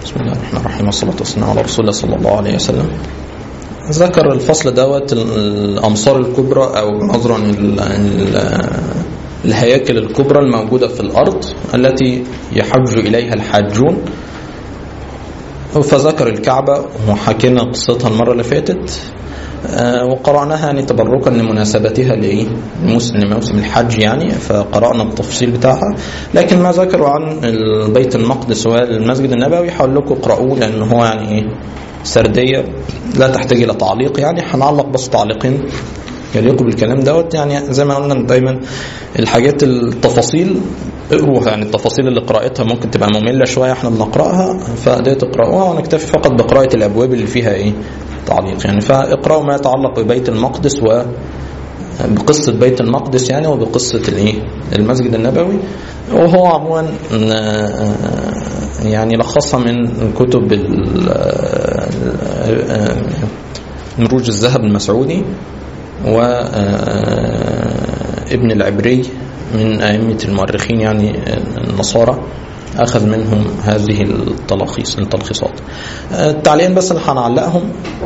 بسم الله الرحمن الرحيم والصلاة والسلام على رسول الله صلى الله عليه وسلم ذكر الفصل دوت الأمصار الكبرى أو عذرا ال- ال- الهياكل الكبرى الموجودة في الأرض التي يحج إليها الحاجون فذكر الكعبة وحكينا قصتها المرة اللي فاتت آه، وقرأناها يعني تبركا لمناسبتها لإيه؟ لموسم لموسم الحج يعني فقرأنا التفصيل بتاعها لكن ما ذكروا عن بيت المقدس والمسجد النبوي هقول لكم اقرأوه لأن هو يعني إيه؟ سردية لا تحتاج إلى تعليق يعني هنعلق بس تعليقين يليقوا بالكلام دوت يعني زي ما قلنا دايما الحاجات التفاصيل اقروها يعني التفاصيل اللي قراءتها ممكن تبقى مملة شوية احنا بنقرأها فدي تقرأوها ونكتفي فقط بقراءة الأبواب اللي فيها ايه تعليق يعني فاقرأوا ما يتعلق ببيت المقدس و بقصة بيت المقدس يعني وبقصة الايه المسجد النبوي وهو عموما آه، يعني لخصها من كتب ال- آه، مروج الذهب المسعودي وابن العبري من أئمة المؤرخين يعني النصارى أخذ منهم هذه التلخيص التلخيصات التعليقين بس اللي هنعلقهم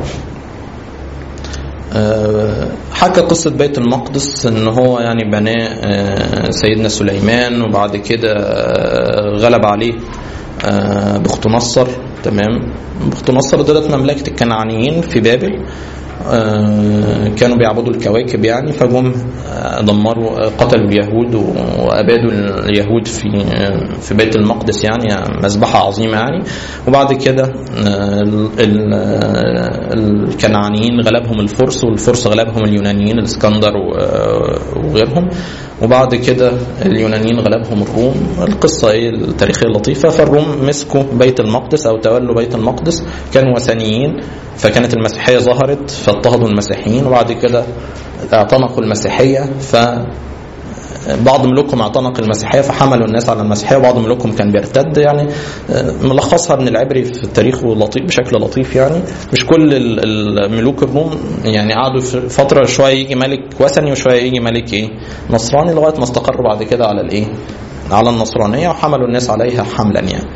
آه، حكى قصة بيت المقدس ان هو يعني بناه آه، سيدنا سليمان وبعد كده آه، غلب عليه آه، بخت نصر تمام بخت نصر دولت مملكة الكنعانيين في بابل آه، كانوا بيعبدوا الكواكب يعني فجم آه، دمروا آه، قتلوا اليهود وابادوا اليهود في آه، في بيت المقدس يعني مذبحه عظيمه يعني وبعد كده آه، ال- ال- آه، الكنعانيين غلبهم الفرس والفرس غلبهم اليونانيين الاسكندر و- آه، وغيرهم وبعد كده اليونانيين غلبهم الروم القصة ايه التاريخية اللطيفة فالروم مسكوا بيت المقدس او تولوا بيت المقدس كانوا وثنيين فكانت المسيحية ظهرت فاضطهدوا المسيحيين وبعد كده اعتنقوا المسيحية ف بعض ملوكهم اعتنق المسيحيه فحملوا الناس على المسيحيه وبعض ملوكهم كان بيرتد يعني آه، ملخصها ابن العبري في التاريخ لطيف بشكل لطيف يعني مش كل ال- الملوك الروم يعني قعدوا في فتره شويه يجي ملك وثني وشويه يجي ملك ايه نصراني لغايه ما استقروا بعد كده على الايه على النصرانيه وحملوا الناس عليها حملا يعني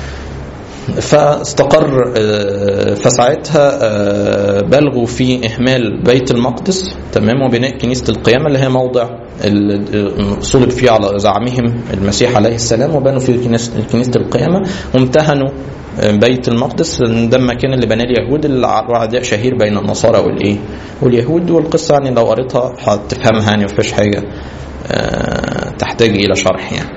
فاستقر آه، فساعتها آه، بلغوا في اهمال بيت المقدس تمام وبناء كنيسه القيامه اللي هي موضع ال- صلب فيه على زعمهم المسيح عليه السلام وبنوا فيه كنيسه كنيسة القيامه وامتهنوا آه، بيت المقدس لأن ده المكان اللي بناه اليهود اللي عداء شهير بين النصارى والايه واليهود والقصه يعني لو قريتها هتفهمها يعني مفيش حاجه آه، تحتاج الى شرح يعني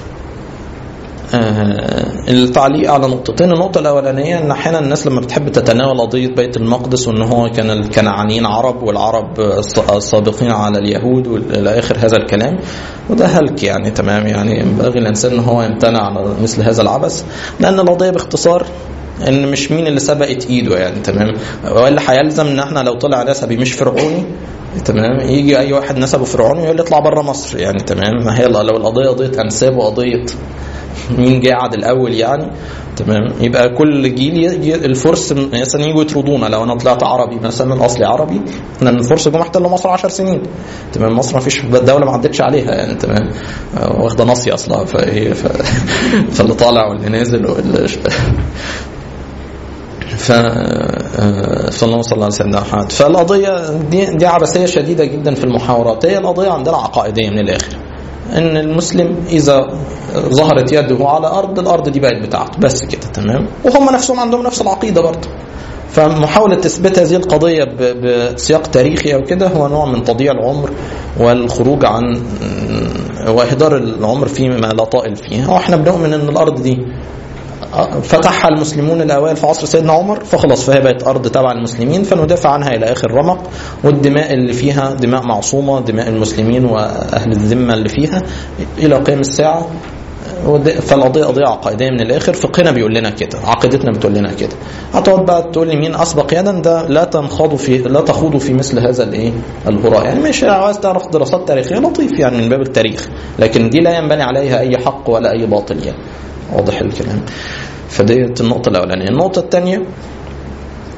آه، التعليق على نقطتين النقطة الأولانية إن أحيانا الناس لما بتحب تتناول قضية بيت المقدس وإن هو كان الكنعانيين عرب والعرب الص- السابقين على اليهود وإلى آخر هذا الكلام وده هلك يعني تمام يعني ينبغي الإنسان إن هو يمتنع عن مثل هذا العبث لأن القضية باختصار ان مش مين اللي سبقت ايده يعني تمام والا هيلزم ان احنا لو طلع نسبي مش فرعوني تمام يجي اي واحد نسبه فرعوني يقول لي اطلع بره مصر يعني تمام ما هي لو القضيه قضيه انساب وقضيه مين جه قعد الاول يعني تمام يبقى كل جيل يجي الفرس مثلا يجوا يطردونا لو انا طلعت عربي مثلا اصلي عربي لان الفرس جم احتلوا مصر 10 سنين تمام مصر ما فيش دوله ما عدتش عليها يعني تمام آه، واخده ناصيه اصلا فايه ف... فاللي طالع واللي نازل واللي ف آه، صلى الله عليه وسلم محمد فالقضيه دي دي عبثيه شديده جدا في المحاورات هي القضيه عندنا عقائديه من الاخر ان المسلم اذا ظهرت يده على ارض الارض دي بقت بتاعته بس كده تمام وهم نفسهم عندهم نفس العقيده برضه فمحاولة تثبيت هذه القضية ب- بسياق تاريخي أو كده هو نوع من تضييع العمر والخروج عن وإهدار العمر فيما لا طائل فيه وإحنا بنؤمن أن الأرض دي فتحها المسلمون الاوائل في عصر سيدنا عمر فخلاص فهي بقت ارض تبع المسلمين فندافع عنها الى اخر رمق والدماء اللي فيها دماء معصومه دماء المسلمين واهل الذمه اللي فيها الى قيام الساعه ود- فالقضيه قضيه عقائديه من الاخر فقهنا بيقول لنا كده عقيدتنا بتقول لنا كده هتقعد بقى تقول لي مين اسبق يدا ده لا تنخاضوا في لا تخوضوا في مثل هذا الايه الهراء يعني مش عايز تعرف دراسات تاريخيه لطيف يعني من باب التاريخ لكن دي لا ينبني عليها اي حق ولا اي باطل يعني واضح الكلام فديت النقطة الأولانية النقطة الثانية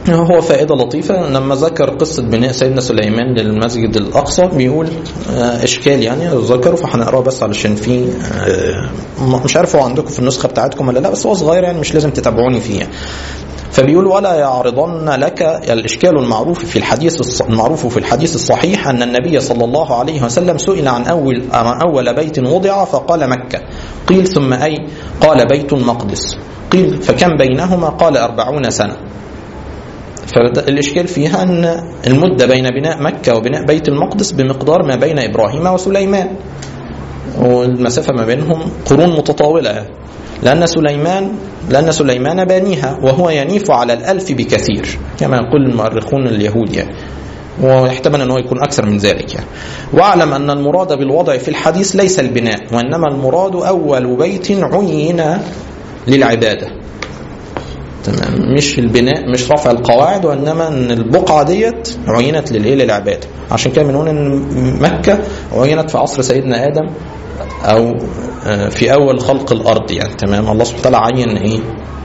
هو فائدة لطيفة لما ذكر قصة بناء سيدنا سليمان للمسجد الأقصى بيقول آه، إشكال يعني ذكره فهنقراه بس علشان في آه، مش عارف هو عندكم في النسخة بتاعتكم ولا لا بس هو صغير يعني مش لازم تتابعوني فيه يعني. فبيقول ولا يعرضن لك الإشكال المعروف في الحديث الص- المعروف في الحديث الصحيح أن النبي صلى الله عليه وسلم سئل عن أول عن أول بيت وضع فقال مكة قيل ثم أي قال بيت المقدس قيل فكم بينهما قال أربعون سنة فالإشكال فيها أن المدة بين بناء مكة وبناء بيت المقدس بمقدار ما بين إبراهيم وسليمان والمسافة ما بينهم قرون متطاولة لأن سليمان لأن سليمان بانيها وهو ينيف على الألف بكثير كما يقول المؤرخون اليهود يعني ويحتمل أنه يكون أكثر من ذلك يعني. واعلم أن المراد بالوضع في الحديث ليس البناء وإنما المراد أول بيت عين للعبادة تمام مش البناء مش رفع القواعد وانما ان البقعه ديت عينت للايه للعباده عشان كده بنقول ان مكه عينت في عصر سيدنا ادم او آه، في اول خلق الارض يعني تمام الله سبحانه وتعالى عين ايه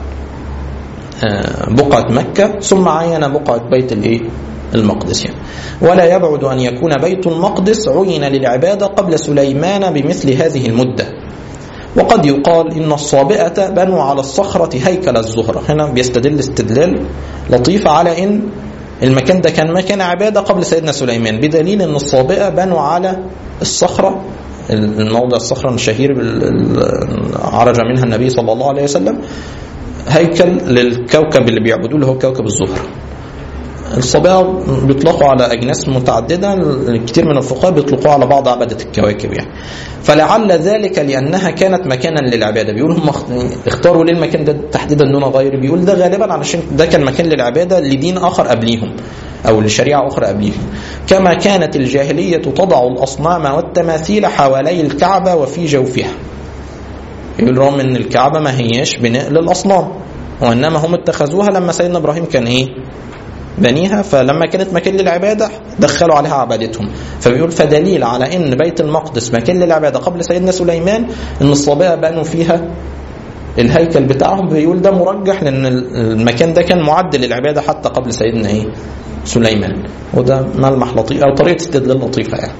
آه، بقعه مكه ثم عين بقعه بيت الايه المقدس يعني ولا يبعد ان يكون بيت المقدس عين للعباده قبل سليمان بمثل هذه المده وقد يقال إن الصابئة بنوا على الصخرة هيكل الزهرة هنا بيستدل استدلال لطيف على إن المكان ده كان مكان عبادة قبل سيدنا سليمان بدليل أن الصابئة بنوا على الصخرة الموضع الصخرة الشهير بال- عرج منها النبي صلى الله عليه وسلم هيكل للكوكب اللي بيعبدوه اللي هو كوكب الزهرة الصبايا بيطلقوا على اجناس متعدده كتير من الفقهاء بيطلقوها على بعض عبده الكواكب يعني فلعل ذلك لانها كانت مكانا للعباده بيقول هم اختاروا ليه المكان ده تحديدا دون غيره بيقول ده غالبا علشان ده كان مكان للعباده لدين اخر قبليهم او لشريعه اخرى قبليهم كما كانت الجاهليه تضع الاصنام والتماثيل حوالي الكعبه وفي جوفها يقول رغم ان الكعبه ما هياش بناء للاصنام وانما هم اتخذوها لما سيدنا ابراهيم كان ايه بنيها فلما كانت مكان للعبادة دخلوا عليها عبادتهم فبيقول فدليل على ان بيت المقدس مكان للعبادة قبل سيدنا سليمان ان الصابئة بنوا فيها الهيكل بتاعهم بيقول ده مرجح لان المكان ده كان معد للعبادة حتى قبل سيدنا ايه سليمان وده ملمح لطيف او طريقة استدلال لطيفة يعني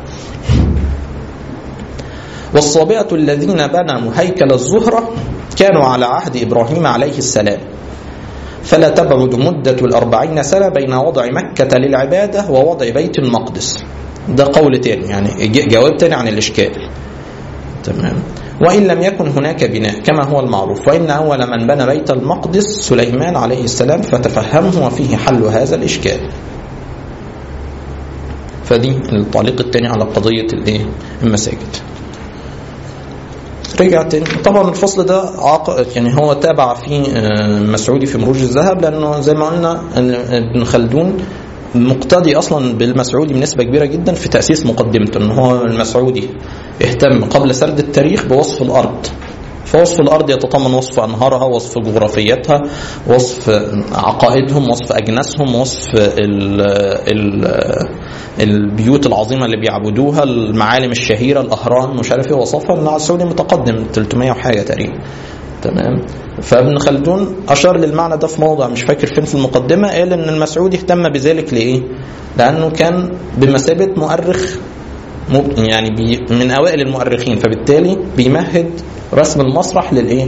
والصابئة الذين بنوا هيكل الزهرة كانوا على عهد إبراهيم عليه السلام فلا تبعد مدة الأربعين سنة بين وضع مكة للعبادة ووضع بيت المقدس ده قول تاني يعني ج- جواب تاني عن الإشكال تمام وإن لم يكن هناك بناء كما هو المعروف وإن أول من بنى بيت المقدس سليمان عليه السلام فتفهمه وفيه حل هذا الإشكال فدي التعليق الثاني على قضية الإيه؟ المساجد رجع تاني طبعا الفصل ده عق... يعني هو تابع فيه آه، مسعودي في مروج الذهب لانه زي ما قلنا إن ابن خلدون مقتدي اصلا بالمسعودي بنسبه كبيره جدا في تاسيس مقدمته ان هو المسعودي اهتم قبل سرد التاريخ بوصف الارض فوصف الارض يتضمن وصف انهارها وصف جغرافيتها وصف عقائدهم وصف اجناسهم وصف ال ال البيوت العظيمه اللي بيعبدوها المعالم الشهيره الاهرام مش عارف ايه وصفها ان السعودي متقدم 300 وحاجه تقريبا تمام فابن خلدون اشار للمعنى ده في موضع مش فاكر فين في المقدمه قال ان المسعودي اهتم بذلك لايه؟ لانه كان بمثابه مؤرخ مب- يعني بي من اوائل المؤرخين فبالتالي بيمهد رسم المسرح للايه؟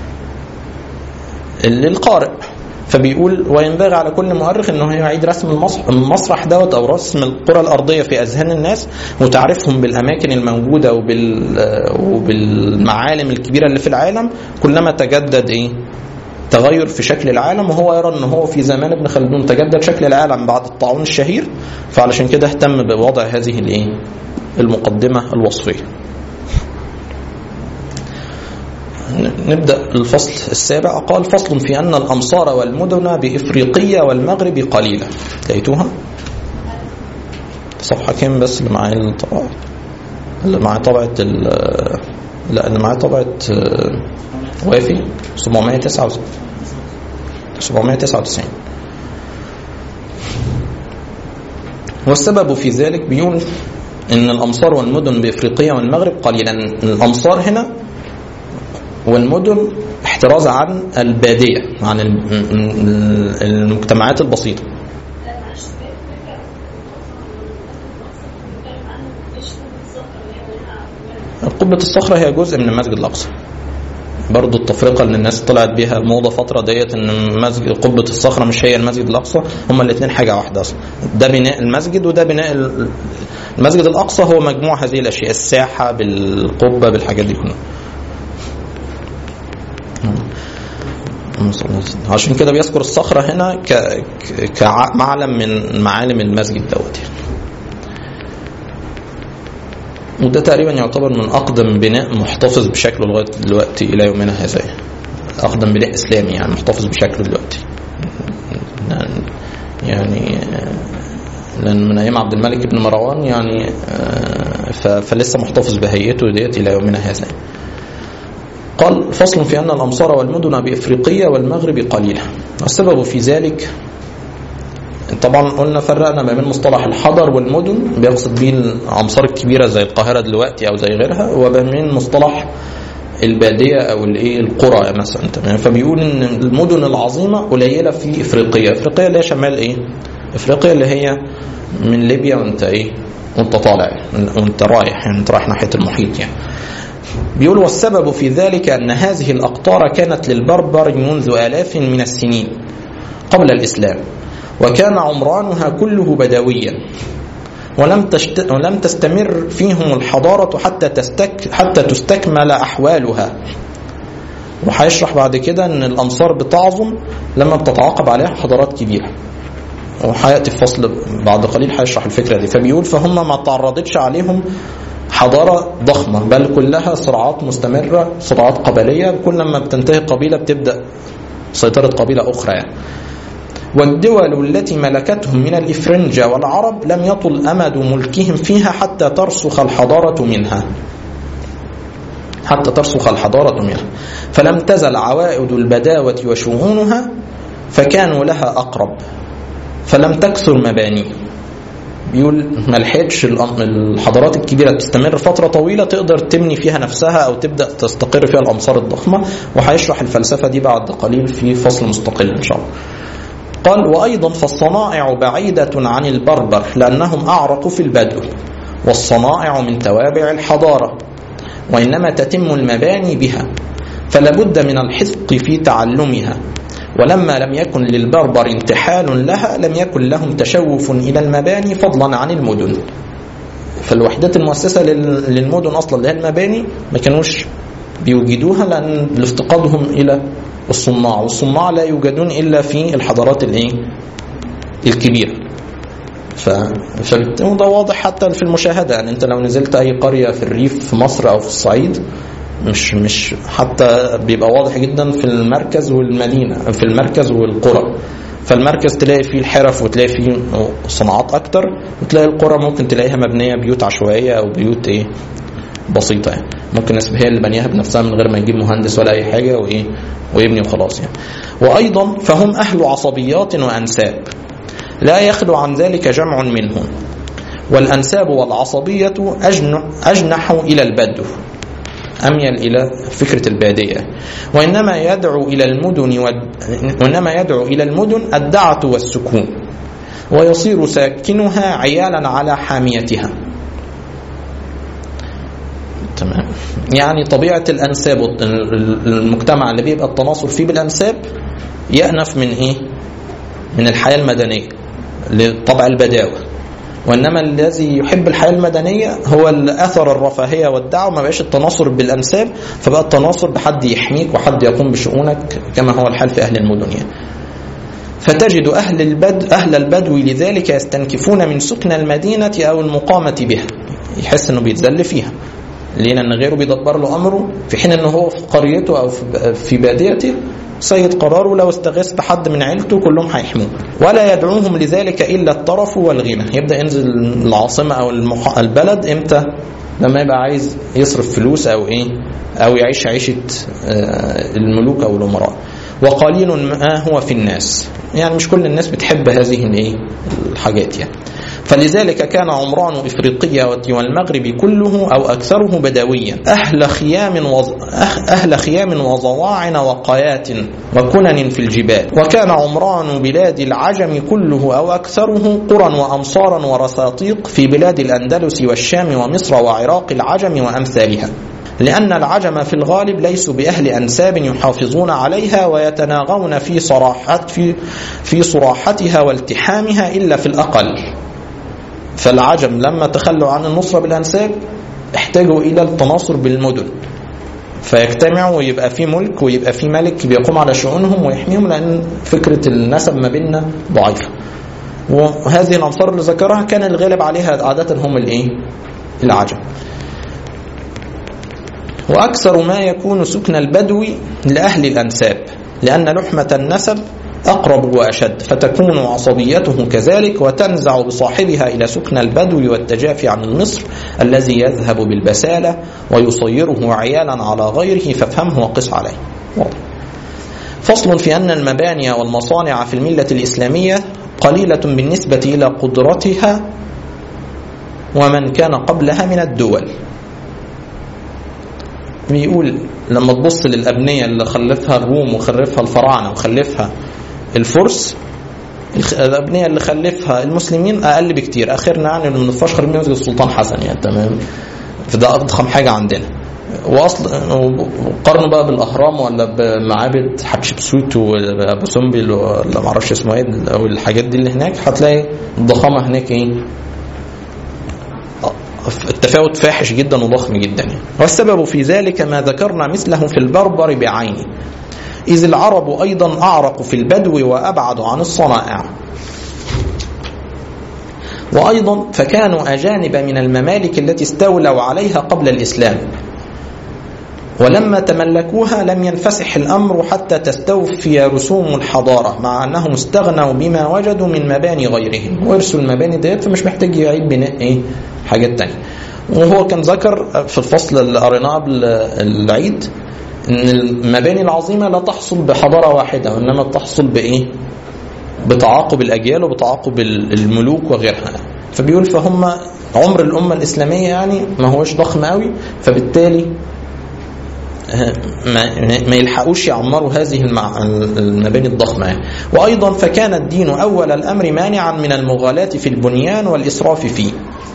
للقارئ فبيقول وينبغي على كل مؤرخ انه يعيد رسم المسرح, المسرح دوت او رسم القرى الارضيه في اذهان الناس وتعريفهم بالاماكن الموجوده وبال وبالمعالم الكبيره اللي في العالم كلما تجدد ايه؟ تغير في شكل العالم وهو يرى ان هو في زمان ابن خلدون تجدد شكل العالم بعد الطاعون الشهير فعلشان كده اهتم بوضع هذه الايه؟ المقدمه الوصفيه. نبدا الفصل السابع قال فصل في ان الامصار والمدن بافريقيا والمغرب قليله لقيتوها صفحه كام بس اللي معايا الطبعه اللي معايا طبعه ال- لا اللي معايا طبعه آه، وافي 799 799 والسبب في ذلك بيقول ان الامصار والمدن بافريقيا والمغرب قليلا الامصار هنا والمدن احتراز عن الباديه عن المجتمعات البسيطه قبة الصخرة هي جزء من المسجد الأقصى برضو التفرقة اللي الناس طلعت بيها موضة فترة ديت ان مسجد قبة الصخرة مش هي المسجد الأقصى هما الاثنين حاجة واحدة أصلا ده بناء المسجد وده بناء المسجد الأقصى هو مجموع هذه الأشياء الساحة بالقبة بالحاجات دي كلها عشان كده بيذكر الصخرة هنا كمعلم من معالم المسجد دوت يعني. وده تقريبا يعتبر من اقدم بناء محتفظ بشكله لغايه دلوقتي الى يومنا هذا اقدم بناء اسلامي يعني محتفظ بشكله دلوقتي يعني لان من ايام عبد الملك بن مروان يعني فلسه محتفظ بهيئته ديت الى يومنا هذا قال فصل في ان الامصار والمدن بافريقيه والمغرب قليله والسبب في ذلك طبعا قلنا فرقنا ما بين مصطلح الحضر والمدن بيقصد بيه الامصار الكبيره زي القاهره دلوقتي او زي غيرها وما بين مصطلح الباديه او الايه القرى مثلا تمام فبيقول ان المدن العظيمه قليله في افريقيا افريقيا اللي هي شمال ايه افريقيا اللي هي من ليبيا وانت ايه وانت طالع وانت رايح يعني انت رايح ناحيه المحيط يعني بيقول والسبب في ذلك ان هذه الاقطار كانت للبربر منذ الاف من السنين قبل الاسلام وكان عمرانها كله بدويا ولم تشت... ولم تستمر فيهم الحضارة حتى تستك... حتى تستكمل أحوالها وهيشرح بعد كده ان الامصار بتعظم لما بتتعاقب عليها حضارات كبيره وهياتي في فصل بعد قليل هيشرح الفكره دي فبيقول فهم ما تعرضتش عليهم حضاره ضخمه بل كلها صراعات مستمره صراعات قبليه كل ما بتنتهي قبيله بتبدا سيطره قبيله اخرى يعني والدول التي ملكتهم من الإفرنجة والعرب لم يطل أمد ملكهم فيها حتى ترسخ الحضارة منها حتى ترسخ الحضارة منها فلم تزل عوائد البداوة وشؤونها فكانوا لها أقرب فلم تكثر مبانيه بيقول ما لحقتش الحضارات الكبيره تستمر فتره طويله تقدر تبني فيها نفسها او تبدا تستقر فيها الامصار الضخمه وهيشرح الفلسفه دي بعد قليل في فصل مستقل ان شاء الله. قال وأيضا فالصنائع بعيدة عن البربر لأنهم أعرقوا في البدو والصنائع من توابع الحضارة وإنما تتم المباني بها فلابد من الحذق في تعلمها ولما لم يكن للبربر انتحال لها لم يكن لهم تشوف إلى المباني فضلا عن المدن فالوحدات المؤسسة للمدن أصلا اللي هي المباني ما كانوش بيوجدوها لأن لافتقادهم إلى الصناع والصناع لا يوجدون الا في الحضارات الايه الكبيره ف... وده واضح حتى في المشاهده يعني انت لو نزلت اي قريه في الريف في مصر او في الصعيد مش مش حتى بيبقى واضح جدا في المركز والمدينه في المركز والقرى فالمركز تلاقي فيه الحرف وتلاقي فيه صناعات اكتر وتلاقي القرى ممكن تلاقيها مبنيه بيوت عشوائيه او بيوت ايه بسيطه يعني ممكن الناس هي اللي بنيها بنفسها من غير ما يجيب مهندس ولا اي حاجه وايه ويبني وخلاص يعني وايضا فهم اهل عصبيات وانساب لا يخلو عن ذلك جمع منهم والانساب والعصبيه اجنح, أجنح الى البدو أميل إلى فكرة البادية وإنما يدعو إلى المدن و... وإنما يدعو إلى المدن الدعة والسكون ويصير ساكنها عيالا على حاميتها تمام يعني طبيعة الأنساب المجتمع اللي بيبقى التناصر فيه بالأنساب يأنف من إيه؟ من الحياة المدنية لطبع البداوة وإنما الذي يحب الحياة المدنية هو أثر الرفاهية والدعوة ما بقاش التناصر بالأنساب فبقى التناصر بحد يحميك وحد يقوم بشؤونك كما هو الحال في أهل المدن يعني. فتجد أهل البدو أهل البدو لذلك يستنكفون من سكن المدينة أو المقامة بها يحس إنه بيتذل فيها ليه لان غيره بيدبر له امره في حين ان هو في قريته او في باديته سيد قراره لو استغاث بحد من عيلته كلهم هيحموه ولا يدعوهم لذلك الا الطرف والغنى يبدا ينزل العاصمه او المح... البلد امتى لما يبقى عايز يصرف فلوس او ايه او يعيش عيشه الملوك او الامراء وقليل ما هو في الناس يعني مش كل الناس بتحب هذه الايه الحاجات يعني فلذلك كان عمران إفريقيا والمغرب كله أو أكثره بدويا أهل خيام وز... أهل خيام وضواعن وقايات وكنن في الجبال وكان عمران بلاد العجم كله أو أكثره قرى وأمصارا ورساطيق في بلاد الأندلس والشام ومصر وعراق العجم وأمثالها لأن العجم في الغالب ليسوا بأهل أنساب يحافظون عليها ويتناغون في صراحات في في صراحتها والتحامها إلا في الأقل فالعجم لما تخلوا عن النصرة بالأنساب احتاجوا إلى التناصر بالمدن فيجتمعوا ويبقى في ملك ويبقى في ملك بيقوم على شؤونهم ويحميهم لأن فكرة النسب ما بيننا ضعيفة وهذه الأنصار اللي ذكرها كان الغالب عليها عادة هم الإيه؟ العجم وأكثر ما يكون سكن البدو لأهل الأنساب لأن لحمة النسب أقرب وأشد فتكون عصبيته كذلك وتنزع بصاحبها إلى سكن البدو والتجافي عن المصر الذي يذهب بالبسالة ويصيره عيالا على غيره فافهمه وقس عليه واضح. فصل في أن المباني والمصانع في الملة الإسلامية قليلة بالنسبة إلى قدرتها ومن كان قبلها من الدول بيقول لما تبص للأبنية اللي خلفها الروم وخلفها الفراعنة وخلفها الفرس الأبنية اللي خلفها المسلمين أقل بكتير آخرنا يعني من الفشخر مسجد السلطان حسن يعني تمام فده أضخم حاجة عندنا واصل قارنوا بقى بالاهرام ولا بمعابد حتشبسوت وابو سمبل ولا ما اعرفش اسمه ايه او الحاجات دي اللي هناك هتلاقي الضخامه هناك ايه التفاوت فاحش جدا وضخم جدا يعني. والسبب في ذلك ما ذكرنا مثله في البربر بعينه إذ العرب أيضا أعرق في البدو وأبعد عن الصنائع وأيضا فكانوا أجانب من الممالك التي استولوا عليها قبل الإسلام ولما تملكوها لم ينفسح الأمر حتى تستوفي رسوم الحضارة مع أنهم استغنوا بما وجدوا من مباني غيرهم ورثوا المباني ديت فمش محتاج يعيد بناء إيه حاجات تانية وهو كان ذكر في الفصل اللي قريناه قبل العيد ان المباني العظيمه لا تحصل بحضاره واحده وانما تحصل بايه؟ بتعاقب الاجيال وبتعاقب الملوك وغيرها فبيقول فهم عمر الامه الاسلاميه يعني ما هوش ضخم قوي فبالتالي ما, ما يلحقوش يعمروا هذه المباني الضخمة يعني. وأيضا فكان الدين أول الأمر مانعا من المغالاة في البنيان والإسراف فيه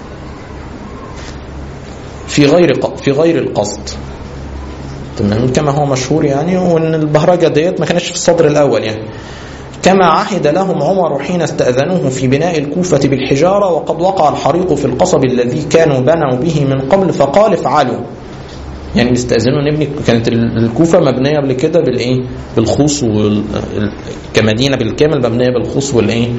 في غير في غير القصد تمام كما هو مشهور يعني وان البهرجه ديت ما كانتش في الصدر الاول يعني كما عهد لهم عمر حين استأذنوه في بناء الكوفة بالحجارة وقد وقع الحريق في القصب الذي كانوا بنوا به من قبل فقال افعلوا يعني بيستأذنوا نبني كانت الكوفة مبنية قبل كده بالإيه؟ بالخوص وال... كمدينة بالكامل مبنية بالخوص والإيه؟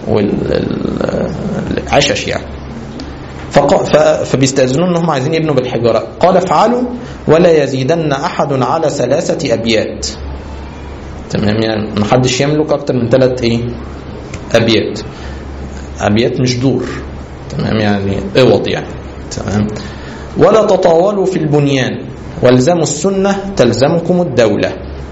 والعشش يعني فق... ف... فبيستأذنون انهم عايزين يبنوا بالحجارة قال افعلوا ولا يزيدن احد على ثلاثة ابيات تمام يعني ما حدش يملك اكتر من ثلاث ايه ابيات ابيات مش دور تمام يعني اوض يعني تمام ولا تطاولوا في البنيان والزموا السنة تلزمكم الدولة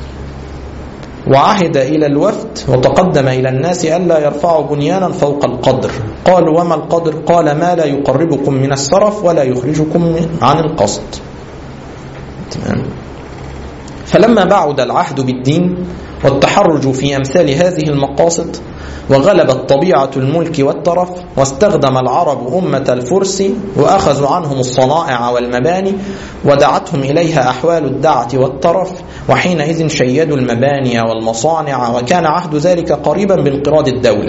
وعهد إلى الوفد وتقدم إلى الناس ألا يرفعوا بنيانا فوق القدر قالوا وما القدر قال ما لا يقربكم من السرف ولا يخرجكم عن القصد تمام فلما بعد العهد بالدين والتحرج في أمثال هذه المقاصد وغلبت طبيعة الملك والترف واستخدم العرب أمة الفرس وأخذوا عنهم الصنائع والمباني ودعتهم إليها أحوال الدعة والترف وحينئذ شيدوا المباني والمصانع وكان عهد ذلك قريبا بانقراض الدولة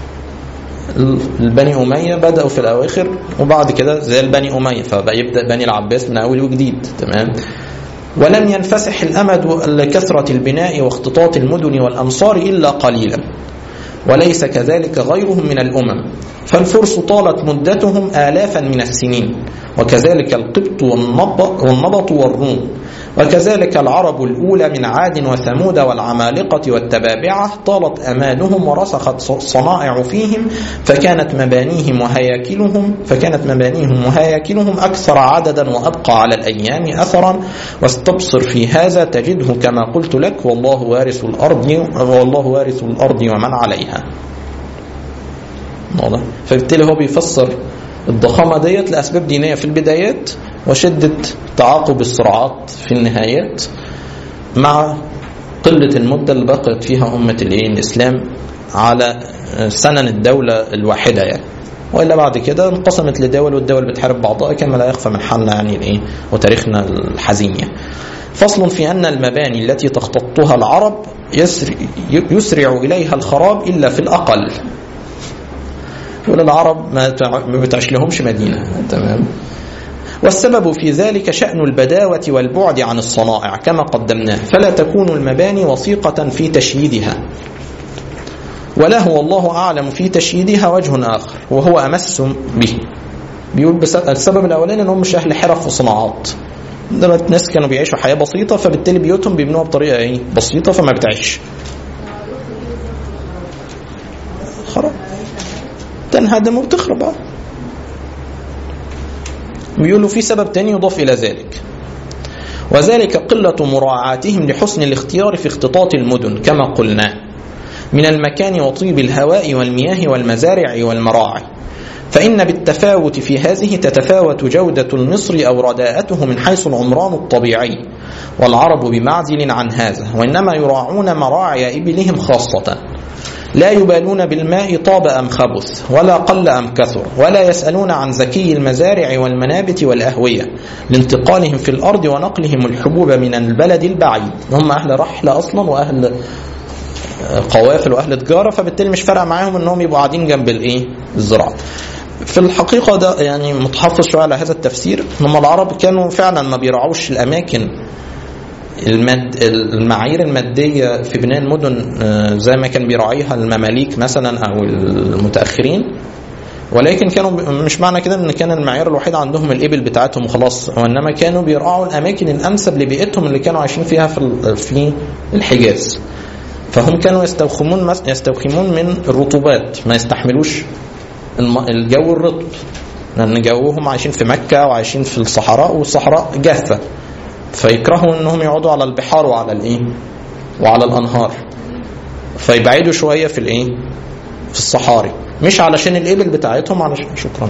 البني أمية بدأوا في الأواخر وبعد كده زي البني أمية فبقى يبدأ بني العباس من أول وجديد تمام ولم ينفسح الأمد لكثرة البناء واختطاط المدن والأمصار إلا قليلا وليس كذلك غيرهم من الأمم فالفرس طالت مدتهم آلافا من السنين وكذلك القبط والنبط والروم وكذلك العرب الأولى من عاد وثمود والعمالقة والتبابعة طالت أمالهم ورسخت صنائع فيهم فكانت مبانيهم وهياكلهم فكانت مبانيهم وهياكلهم أكثر عددا وأبقى على الأيام أثرا واستبصر في هذا تجده كما قلت لك والله وارث الأرض والله وارث الأرض ومن عليها واضح فبالتالي هو بيفسر الضخامة ديت لأسباب دينية في البدايات وشدة تعاقب الصراعات في النهايات مع قلة المدة اللي بقيت فيها أمة الإيه الإسلام على سنن الدولة الواحدة يعني والا بعد كده انقسمت لدول والدول بتحارب بعضها كما لا يخفى من حالنا يعني الايه وتاريخنا الحزين يعني. فصل في ان المباني التي تختطها العرب يسرع, يسرع اليها الخراب الا في الاقل. يقول العرب ما ما بتعيش لهمش مدينه تمام والسبب في ذلك شأن البداوة والبعد عن الصنائع كما قدمناه فلا تكون المباني وثيقة في تشييدها وله والله أعلم في تشييدها وجه آخر وهو أمس به بيقول بس السبب الأولاني أنهم مش أهل حرف وصناعات دلوقتي ناس كانوا بيعيشوا حياة بسيطة فبالتالي بيوتهم بيبنوها بطريقة إيه بسيطة فما بتعيش خراب تنهدم وبتخرب آه. بيقولوا في سبب تاني يضاف إلى ذلك وذلك قلة مراعاتهم لحسن الاختيار في اختطاط المدن كما قلنا من المكان وطيب الهواء والمياه والمزارع والمراعي فإن بالتفاوت في هذه تتفاوت جودة المصر أو رداءته من حيث العمران الطبيعي والعرب بمعزل عن هذا وإنما يراعون مراعي إبلهم خاصة لا يبالون بالماء طاب أم خبث ولا قل أم كثر ولا يسألون عن زكي المزارع والمنابت والأهوية لانتقالهم في الأرض ونقلهم الحبوب من البلد البعيد هم أهل رحلة أصلا وأهل قوافل واهل تجاره فبالتالي مش فارقه معاهم انهم يبقوا قاعدين جنب الايه الزراعه في الحقيقة ده يعني متحفظ شوية على هذا التفسير هم العرب كانوا فعلا ما بيراعوش الأماكن المد المعايير المادية في بناء المدن زي ما كان بيراعيها المماليك مثلا أو المتأخرين ولكن كانوا مش معنى كده ان كان المعيار الوحيد عندهم الابل بتاعتهم وخلاص وانما كانوا بيراعوا الاماكن الانسب لبيئتهم اللي كانوا عايشين فيها في في الحجاز فهم كانوا يستوخمون يستوخمون من الرطوبات ما يستحملوش الجو الرطب لان جوهم عايشين في مكه وعايشين في الصحراء والصحراء جافه فيكرهوا انهم يقعدوا على البحار وعلى الايه وعلى الانهار فيبعدوا شويه في الايه في الصحاري مش علشان الابل بتاعتهم علشان شكرا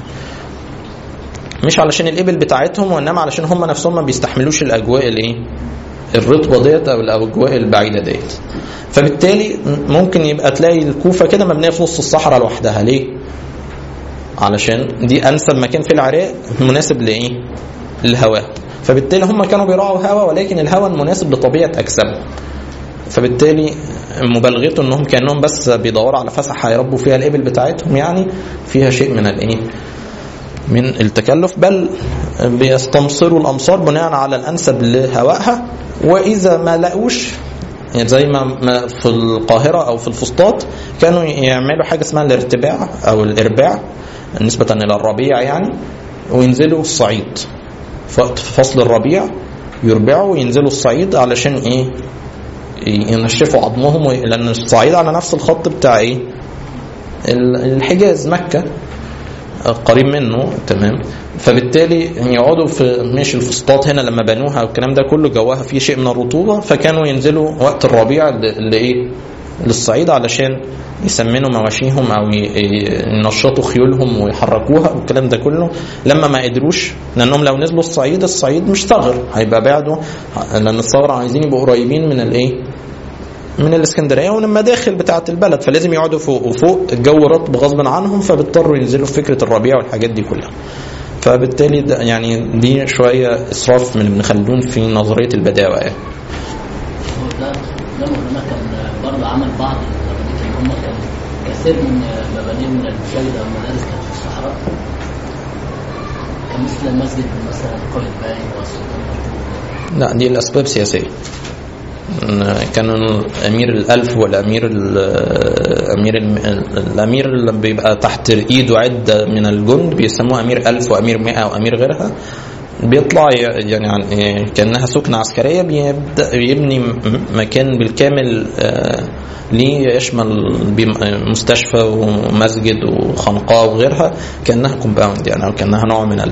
مش علشان الابل بتاعتهم وانما علشان هم نفسهم ما بيستحملوش الاجواء الايه الرطبه ديت او الاجواء البعيده ديت فبالتالي ممكن يبقى تلاقي الكوفه كده مبنيه في نص الصحراء لوحدها ليه علشان دي انسب مكان في العراق مناسب لايه للهواء فبالتالي هم كانوا بيراعوا هواء ولكن الهواء المناسب لطبيعه اجسامهم فبالتالي مبالغته انهم كانهم بس بيدوروا على فسحه يربوا فيها الابل بتاعتهم يعني فيها شيء من الايه من التكلف بل بيستمصروا الامصار بناء على الانسب لهوائها واذا ما لقوش يعني زي ما في القاهرة أو في الفسطاط كانوا يعملوا حاجة اسمها الارتباع أو الإرباع نسبة إلى الربيع يعني وينزلوا الصعيد في فصل الربيع يربعوا وينزلوا الصعيد علشان إيه ينشفوا عظمهم لأن الصعيد على نفس الخط بتاع إيه الحجاز مكة قريب منه تمام فبالتالي يقعدوا في ماشي الفسطاط هنا لما بنوها والكلام ده كله جواها فيه شيء من الرطوبه فكانوا ينزلوا وقت الربيع لايه؟ للصعيد علشان يسمنوا مواشيهم او ينشطوا خيولهم ويحركوها والكلام ده كله لما ما قدروش لانهم لو نزلوا الصعيد الصعيد مش ثغر هيبقى بعده لان الثغر عايزين يبقوا قريبين من الايه؟ من الاسكندريه ومن المداخل بتاعه البلد فلازم يقعدوا فوق وفوق الجو رطب غصب عنهم فبيضطروا ينزلوا في فكره الربيع والحاجات دي كلها. فبالتالي ده يعني دي شويه اسراف من ابن خلدون في نظريه البداوه يعني. هو ده ده مولانا كان برضه عمل بعض المباني اللي هم كان كثير من مبانيهم من المساجد او المدارس كانت في الصحراء كمثل المسجد مثلا قايتباي والسلطان لا دي الاسباب سياسيه كان الامير الالف والامير الامير الامير اللي بيبقى تحت ايده عده من الجند بيسموه امير الف وامير مئة وامير غيرها بيطلع يعني كانها سكنه عسكريه بيبدا يبني مكان بالكامل ليه يشمل مستشفى ومسجد وخنقاء وغيرها كانها كومباوند يعني او كانها نوع من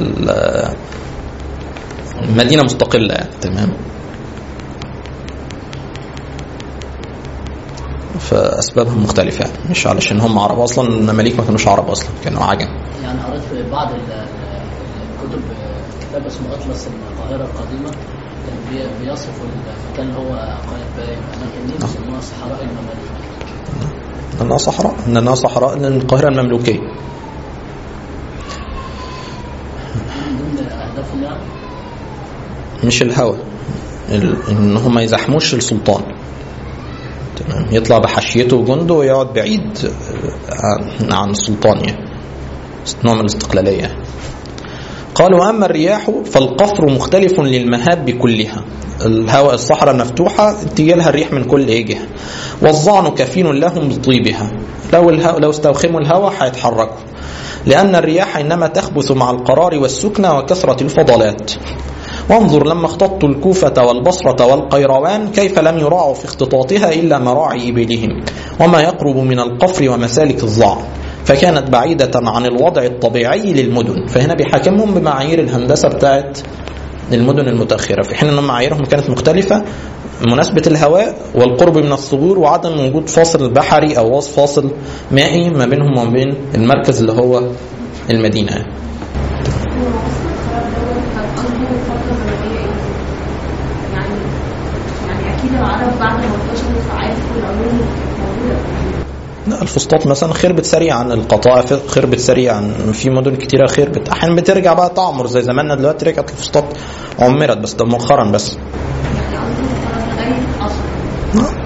مدينه مستقله يعني تمام فاسبابها مختلفه يعني مش علشان هم عرب اصلا المماليك ما كانوش عرب اصلا كانوا عجم يعني قريت في بعض ال- ال- الكتب كتاب اسمه اطلس القاهره القديمه كان بي- بيصف المكان اللي هو قايتباي والاماكن دي بيسموها صحراء المماليك لانها صحراء لانها صحراء لان القاهره المملوكيه من ضمن اهدافهم يعني مش الهوى ال- ان هم ما يزحموش السلطان تمام يطلع بحشيته وجنده ويقعد بعيد عن- عن السلطان يعني نوع من الاستقلاليه قالوا اما الرياح فالقفر مختلف للمهاب كلها الهواء الصحراء المفتوحه تيجي لها الريح من كل ايه جهه والظعن كفين لهم بطيبها لو الهو لو استوخموا الهواء هيتحركوا لأن الرياح إنما تخبث مع القرار والسكنى وكثرة الفضلات وانظر لما اختطوا الكوفة والبصرة والقيروان كيف لم يراعوا في اختطاطها إلا مراعي إبلهم وما يقرب من القفر ومسالك الظعن فكانت بعيدة عن الوضع الطبيعي للمدن فهنا بيحاكمهم بمعايير الهندسة بتاعت المدن المتأخرة في حين أن معاييرهم كانت مختلفة مناسبة الهواء والقرب من الصخور وعدم وجود فاصل بحري أو فاصل مائي ما بينهم وما بين المركز اللي هو المدينة هو اصلا القرار دوت كان اكبر فتره زمنيه ايه؟ يعني يعني اكيد العرب بعد ما انتشروا في عادي العلوم موجوده لا الفسطاط مثلا خربت سريعا القطائع خربت سريعا في مدن كتيرة خربت أحيانا بترجع بقى تعمر زي زماننا دلوقتي رجعت الفسطاط عمرت بس ده مؤخرا بس يعني قصدي القرار ده جاي اصلا